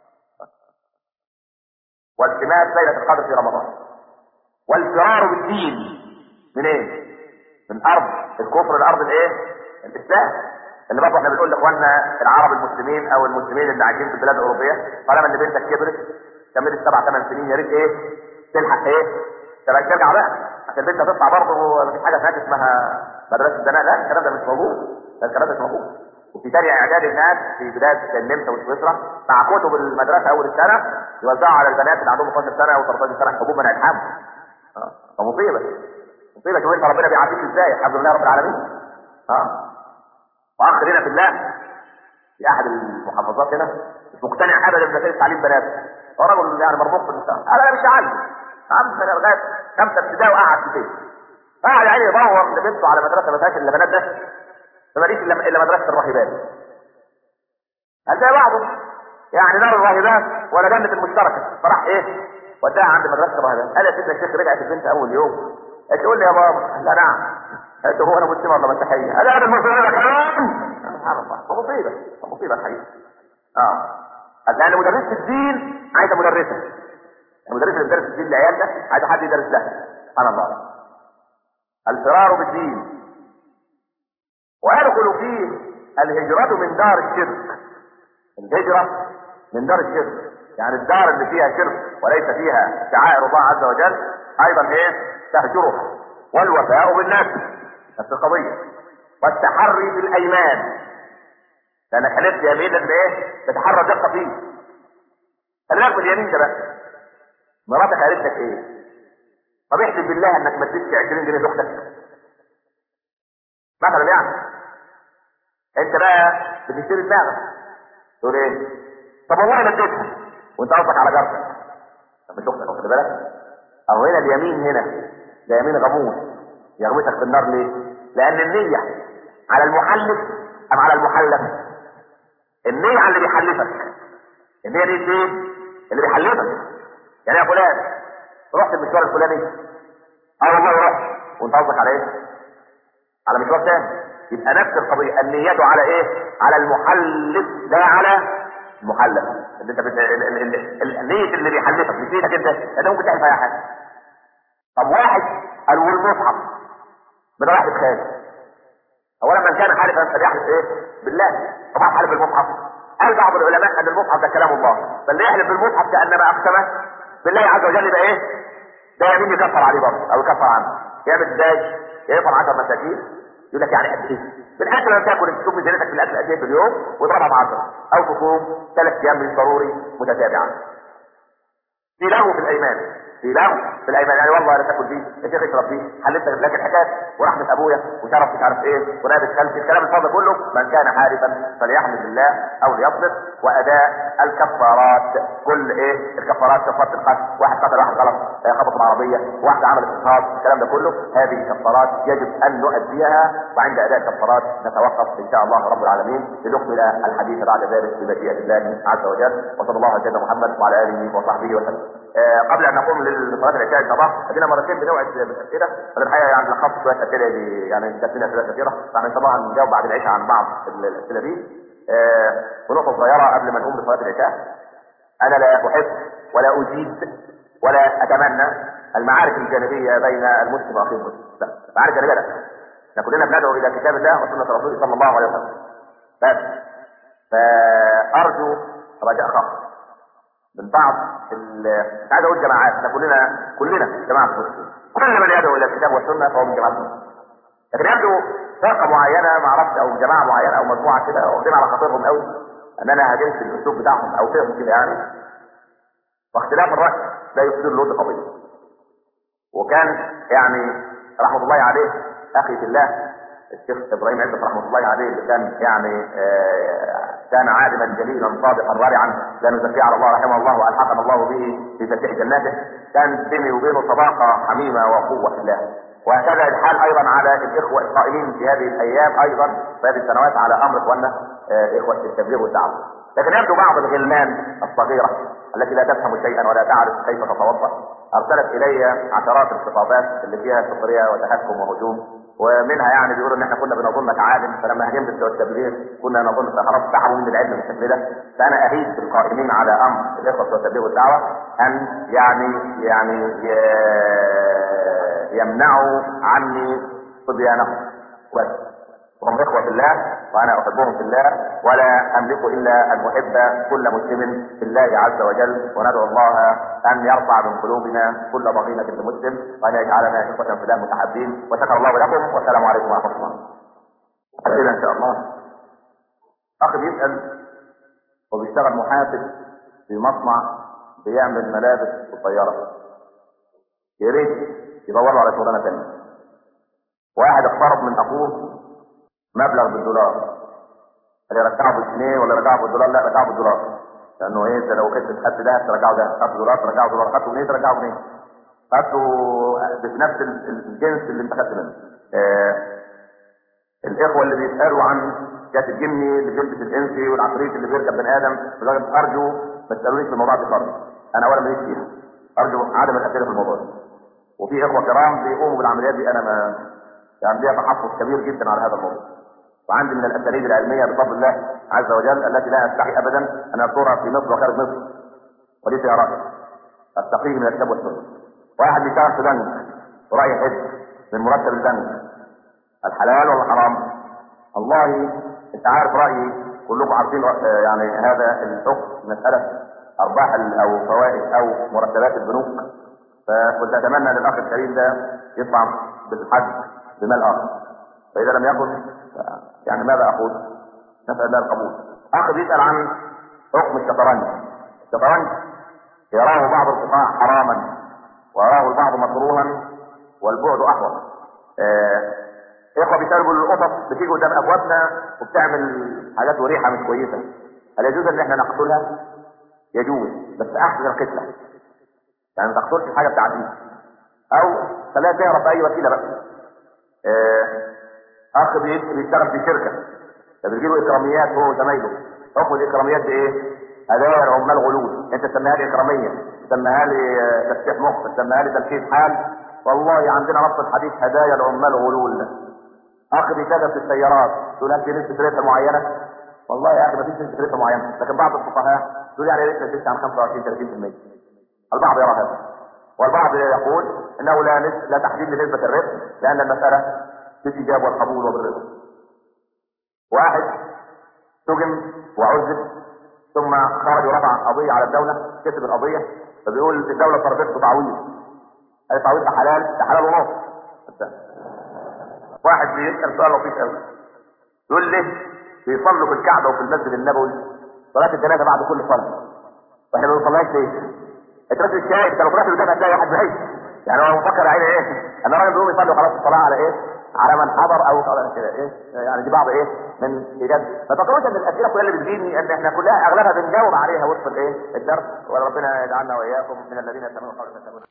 والتماس ليله القدر في رمضان والفرار بالدين من ايه من ارض الكفر لارض الايه الاسلام اللي برضه احنا بنقول لاخواننا العرب المسلمين او المسلمين اللي عايشين في البلاد الاوروبيه طالما ان بنتك كبرت كملت سبع ثمان سنين يا ريت ايه تلحق ايه تبقى ترجع بقى عشان البنت هتطلع برضه مفيش حاجه هناك اسمها مدرسه البنات لا الكلام ده مش موجود ده الكلام ده مش موجود وفي تاني اعداد الناس في بلاد النمسا وسويسرا مع كتب المدرسه اول السنه يوزعوا على البنات اللي عندهم 12 سنه او 13 سنه حبوب منع الحمل اه فمصيبه مصيبه شوف انت ربنا بيعافيك ازاي الحمد لله رب العالمين اه واخ هنا في الله في احد المحافظات هنا مش مقتنع ابدا بمساله تعليم بنات هو رجل يعني مرموق في المجتمع انا مش عالم عم سنه لغايه خمسه ابتدائي وقعد في البيت قاعد يعني يدور لبنته على مدرسه ما فيهاش الا بنات بس ما ماليش الا الا مدرسه الراهبات هل زي بعضه يعني دار الراهبات ولا جنه المشتركه فراح ايه وداها عند مدرسه الراهبات قال يا سيدنا الشيخ رجعت البنت اول يوم قالت تقول لي يا بابا لا نعم قالت له هو انا مسلم ولا مسيحيه قال انا مسلم انا كمان سبحان الله مصيبه مصيبه الحقيقه اه قال لان مدرسه الدين عايزه مدرسه المدرسه اللي بتدرس الدين للعيال ده عايزه حد يدرس لها سبحان الله الفرار بالدين ويدخل فيه الهجرة من دار الشرك الهجرة من دار الشرك يعني الدار اللي فيها شرك وليس فيها شعائر الله عز وجل ايضا ايه تهجرها والوفاء بالناس نفس القضية والتحري بالايمان لانك حلفت يمين اللي ايه تتحرى دقة فيه خلي بالك من اليمين ده بقى مراتك قالت لك ايه طب احلف بالله انك ما تديش 20 جنيه لاختك مثلا يعني انت بقى بتشتري دماغك تقول ايه طب والله ما اديتها وانت قصدك على جارتك طب مش اختك واخد بالك او هنا اليمين هنا ده يمين غموس يغمسك في النار ليه لان النية على المحلف ام على المحلف النية على اللي بيحلفك النية دي ايه اللي بيحلفك يعني يا فلان رحت المشوار الفلاني اه والله رحت وانت قصدك على ايه على مشوار تاني يبقى نفس القضية النية على ايه على المحلف لا على المحلف اللي انت بت... ال- ال- ال- ال- النية اللي بيحلفك مش نيتك انت انت ممكن تعمل اي حاجة طب واحد قال والمصحف من واحد خالد اولا من كان حالفا فليحلف ايه بالله طبعا حلف بالمصحف قال بعض العلماء ان المصحف ده كلام الله فاللي يحلف بالمصحف كانما اقسم بالله عز وجل يبقى ايه ده مين يكفر عليه برضه او يكفر عنه يعمل ازاي؟ يطعم 10 مساكين يقول لك يعني قد ايه؟ بالاكل لما تاكل انت تشوف ميزانيتك في الاكل قد ايه في اليوم واضربها ب 10 او تصوم ثلاث ايام من ضروري متتابعا. في لغو في الايمان في لغو في الايمان يعني والله انا تاكل دي يا شيخ اشرب دي حللت لك الحكايه ورحمه ابويا وشرف مش عارف ايه ونادي خالتي الكلام الفاضي كله من كان حالفا فليحمد الله او ليصدق واداء الكفارات كل ايه الكفارات كفاره القتل واحد قتل واحد غلط آه، خبط العربيه واحد عمل اغتصاب الكلام ده كله هذه كفارات يجب ان نؤديها وعند اداء الكفارات نتوقف ان شاء الله رب العالمين لنكمل الحديث بعد ذلك بمشيئه الله عز وجل وصلى الله على سيدنا محمد وعلى اله وصحبه وسلم آه، قبل ان نقوم لصلاه العشاء ان شاء الله ادينا مرتين بنوعد بالاسئله فانا الحقيقه يعني لخصت شويه اسئله دي يعني جات لنا اسئله كثيره فاحنا ان شاء الله هنجاوب بعد العشاء عن بعض ال- الاسئله دي آه، ونقطه صغيره قبل ما نقوم لصلاه العشاء انا لا احب ولا اجيد ولا اتمنى المعارك الجانبيه بين المسلم واخيه المسلم لا معارك جانبيه لا احنا كلنا بندعو الى كتاب الله وسنه رسوله صلى الله عليه وسلم بس فارجو رجاء خاص من بعض ال- مش عايز اقول جماعات احنا كلنا كلنا جماعه مسلمين كل من يدعو الى الكتاب والسنه فهو من جماعه المسلمين لكن يبدو فرقه معينه ما اعرفش او جماعه معينه او مجموعه كده واخدين على خاطرهم قوي ان انا هاجمت الاسلوب بتاعهم او فهم كده يعني واختلاف الراي لا يفسد الود قضيه وكان يعني رحمه الله عليه اخي في الله الشيخ ابراهيم عزت رحمه الله عليه اللي كان يعني آه، كان عالما جليلا صادقا رائعا لا نزكي على الله رحمه الله والحقنا الله به في فتح جناته كان بيني وبينه صداقه حميمه وقوه في الله وهكذا الحال ايضا على الاخوه القائمين في هذه الايام ايضا في هذه السنوات على امر اخواننا آه، اخوه التبليغ والدعوه لكن يبدو بعض الغلمان الصغيره التي لا تفهم شيئا ولا تعرف كيف تتوضا ارسلت الي عشرات الخطابات اللي فيها سخريه وتهكم وهجوم ومنها يعني بيقولوا ان احنا كنا بنظنك عالم فلما هاجمت بتوع التبليغ كنا نظن خلاص سحبوا من العلم بالشكل ده فانا اهيج بالقائمين على امر الاخوه بتوع التبليغ والدعوه ان يعني يعني ي- يمنعوا عني صبيانهم بس وهم إخوة في الله وأنا أحبهم في الله ولا أملك إلا أن أحب كل مسلم في الله عز وجل وندعو الله أن يرفع من قلوبنا كل ضغينة لمسلم وأن يجعلنا إخوة في الله متحابين وشكر الله لكم والسلام عليكم ورحمة الله. أسئلة إن شاء الله. أخي بيسأل وبيشتغل محاسب في مصنع بيعمل ملابس قصيرة. يا ريت يدوروا على شغلانة تانية. واحد اقترض من أخوه مبلغ بالدولار اللي يرجعه بالجنيه ولا يرجعه بالدولار لا رجعه بالدولار لانه ايه انت لو كنت خدت ده ترجعه ده خدت دولار ترجعه دولار خدته جنيه ترجعه جنيه خدته بنفس ال- الجنس اللي انت خدت منه آه الاخوه اللي بيسالوا عن جات الجني اللي بيلبس الانسي والعفريت اللي بيركب بني ادم لدرجه ارجو ما تسالونيش في الموضوع ده خالص انا ولا ماليش فيها ارجو عدم الاسئله في الموضوع ده وفي اخوه كرام بيقوموا بالعمليات دي انا ما يعني ليا تحفظ كبير جدا على هذا الموضوع وعندي من الاساليب العلميه بفضل الله عز وجل التي لا استحي ابدا ان اذكرها في مصر وخارج مصر ولي فيها راي استقيه من الكتاب والسنه واحد بيشتغل في بنك وراي حزب من مرتب البنك الحلال ولا الحرام والله انت عارف رايي كلكم عارفين رأ- آه يعني هذا الحكم مساله ارباح ال- او فوائد او مرتبات البنوك فكنت اتمنى ان الاخ الكريم ده يطلع بالحج بمال اخر فاذا لم يكن ف- يعني ماذا اقول؟ نسال الله القبول. اخ بيسال عن حكم الشطرنج. الشطرنج يراه بعض الفقهاء حراما ويراه البعض مكروها والبعد احوط. آه اخوه بيسالوا بيقولوا القطط بتيجي قدام ابوابنا وبتعمل حاجات وريحه مش كويسه. هل يجوز ان احنا نقتلها؟ يجوز بس احسن القتله. يعني ما تقتلش الحاجه بتاعتي او خليها تهرب باي وسيله بقى. آه، اخ بي- بيشتغل في شركه فبيجي له اكراميات هو وزمايله حكم الاكراميات دي ايه؟ هدايا العمال غلول انت تسميها لي اكراميه تسميها لي آه، تفتيح مخ تسميها لي تلخيص حال والله عندنا نص الحديث هدايا العمال غلول اخ بيشتغل في السيارات تقول هل في نسبه ربح معينه؟ والله يا اخي ما فيش نسبه ربح معينه لكن بعض الفقهاء تقول يعني ربح تزيد عن 25 30% البعض يرى هذا والبعض يقول انه لا نس... لا تحديد لنسبه الربح لان المساله بالاجاب والقبول وبالرضا. واحد سجن وعذب ثم خرج ورفع قضيه على الدوله كسب القضيه فبيقول الدوله طردته تعويض قال تعويض ده حلال ده حلال ونص واحد بيسال سؤال لطيف قوي يقول لي بيصلوا في الكعبه وفي المسجد النبوي صلاه الجنازه بعد كل صلاه واحنا ما بنصليهاش ليه؟ انت بس مش شايف انت لو رحت قدام هتلاقي واحد بعيد يعني هو مفكر عيني ايه؟ ان الراجل بيقوم يصلي خلاص الصلاه على ايه؟ على من حضر او على كده ايه؟ يعني دي بعض ايه؟ من ايجاد ما تفكروش ان الاسئله كلها اللي بتجيني ان احنا كلها اغلبها بنجاوب عليها وفق الايه؟ الدرس وربنا يجعلنا واياكم من الذين يستمعون القول فيتبعون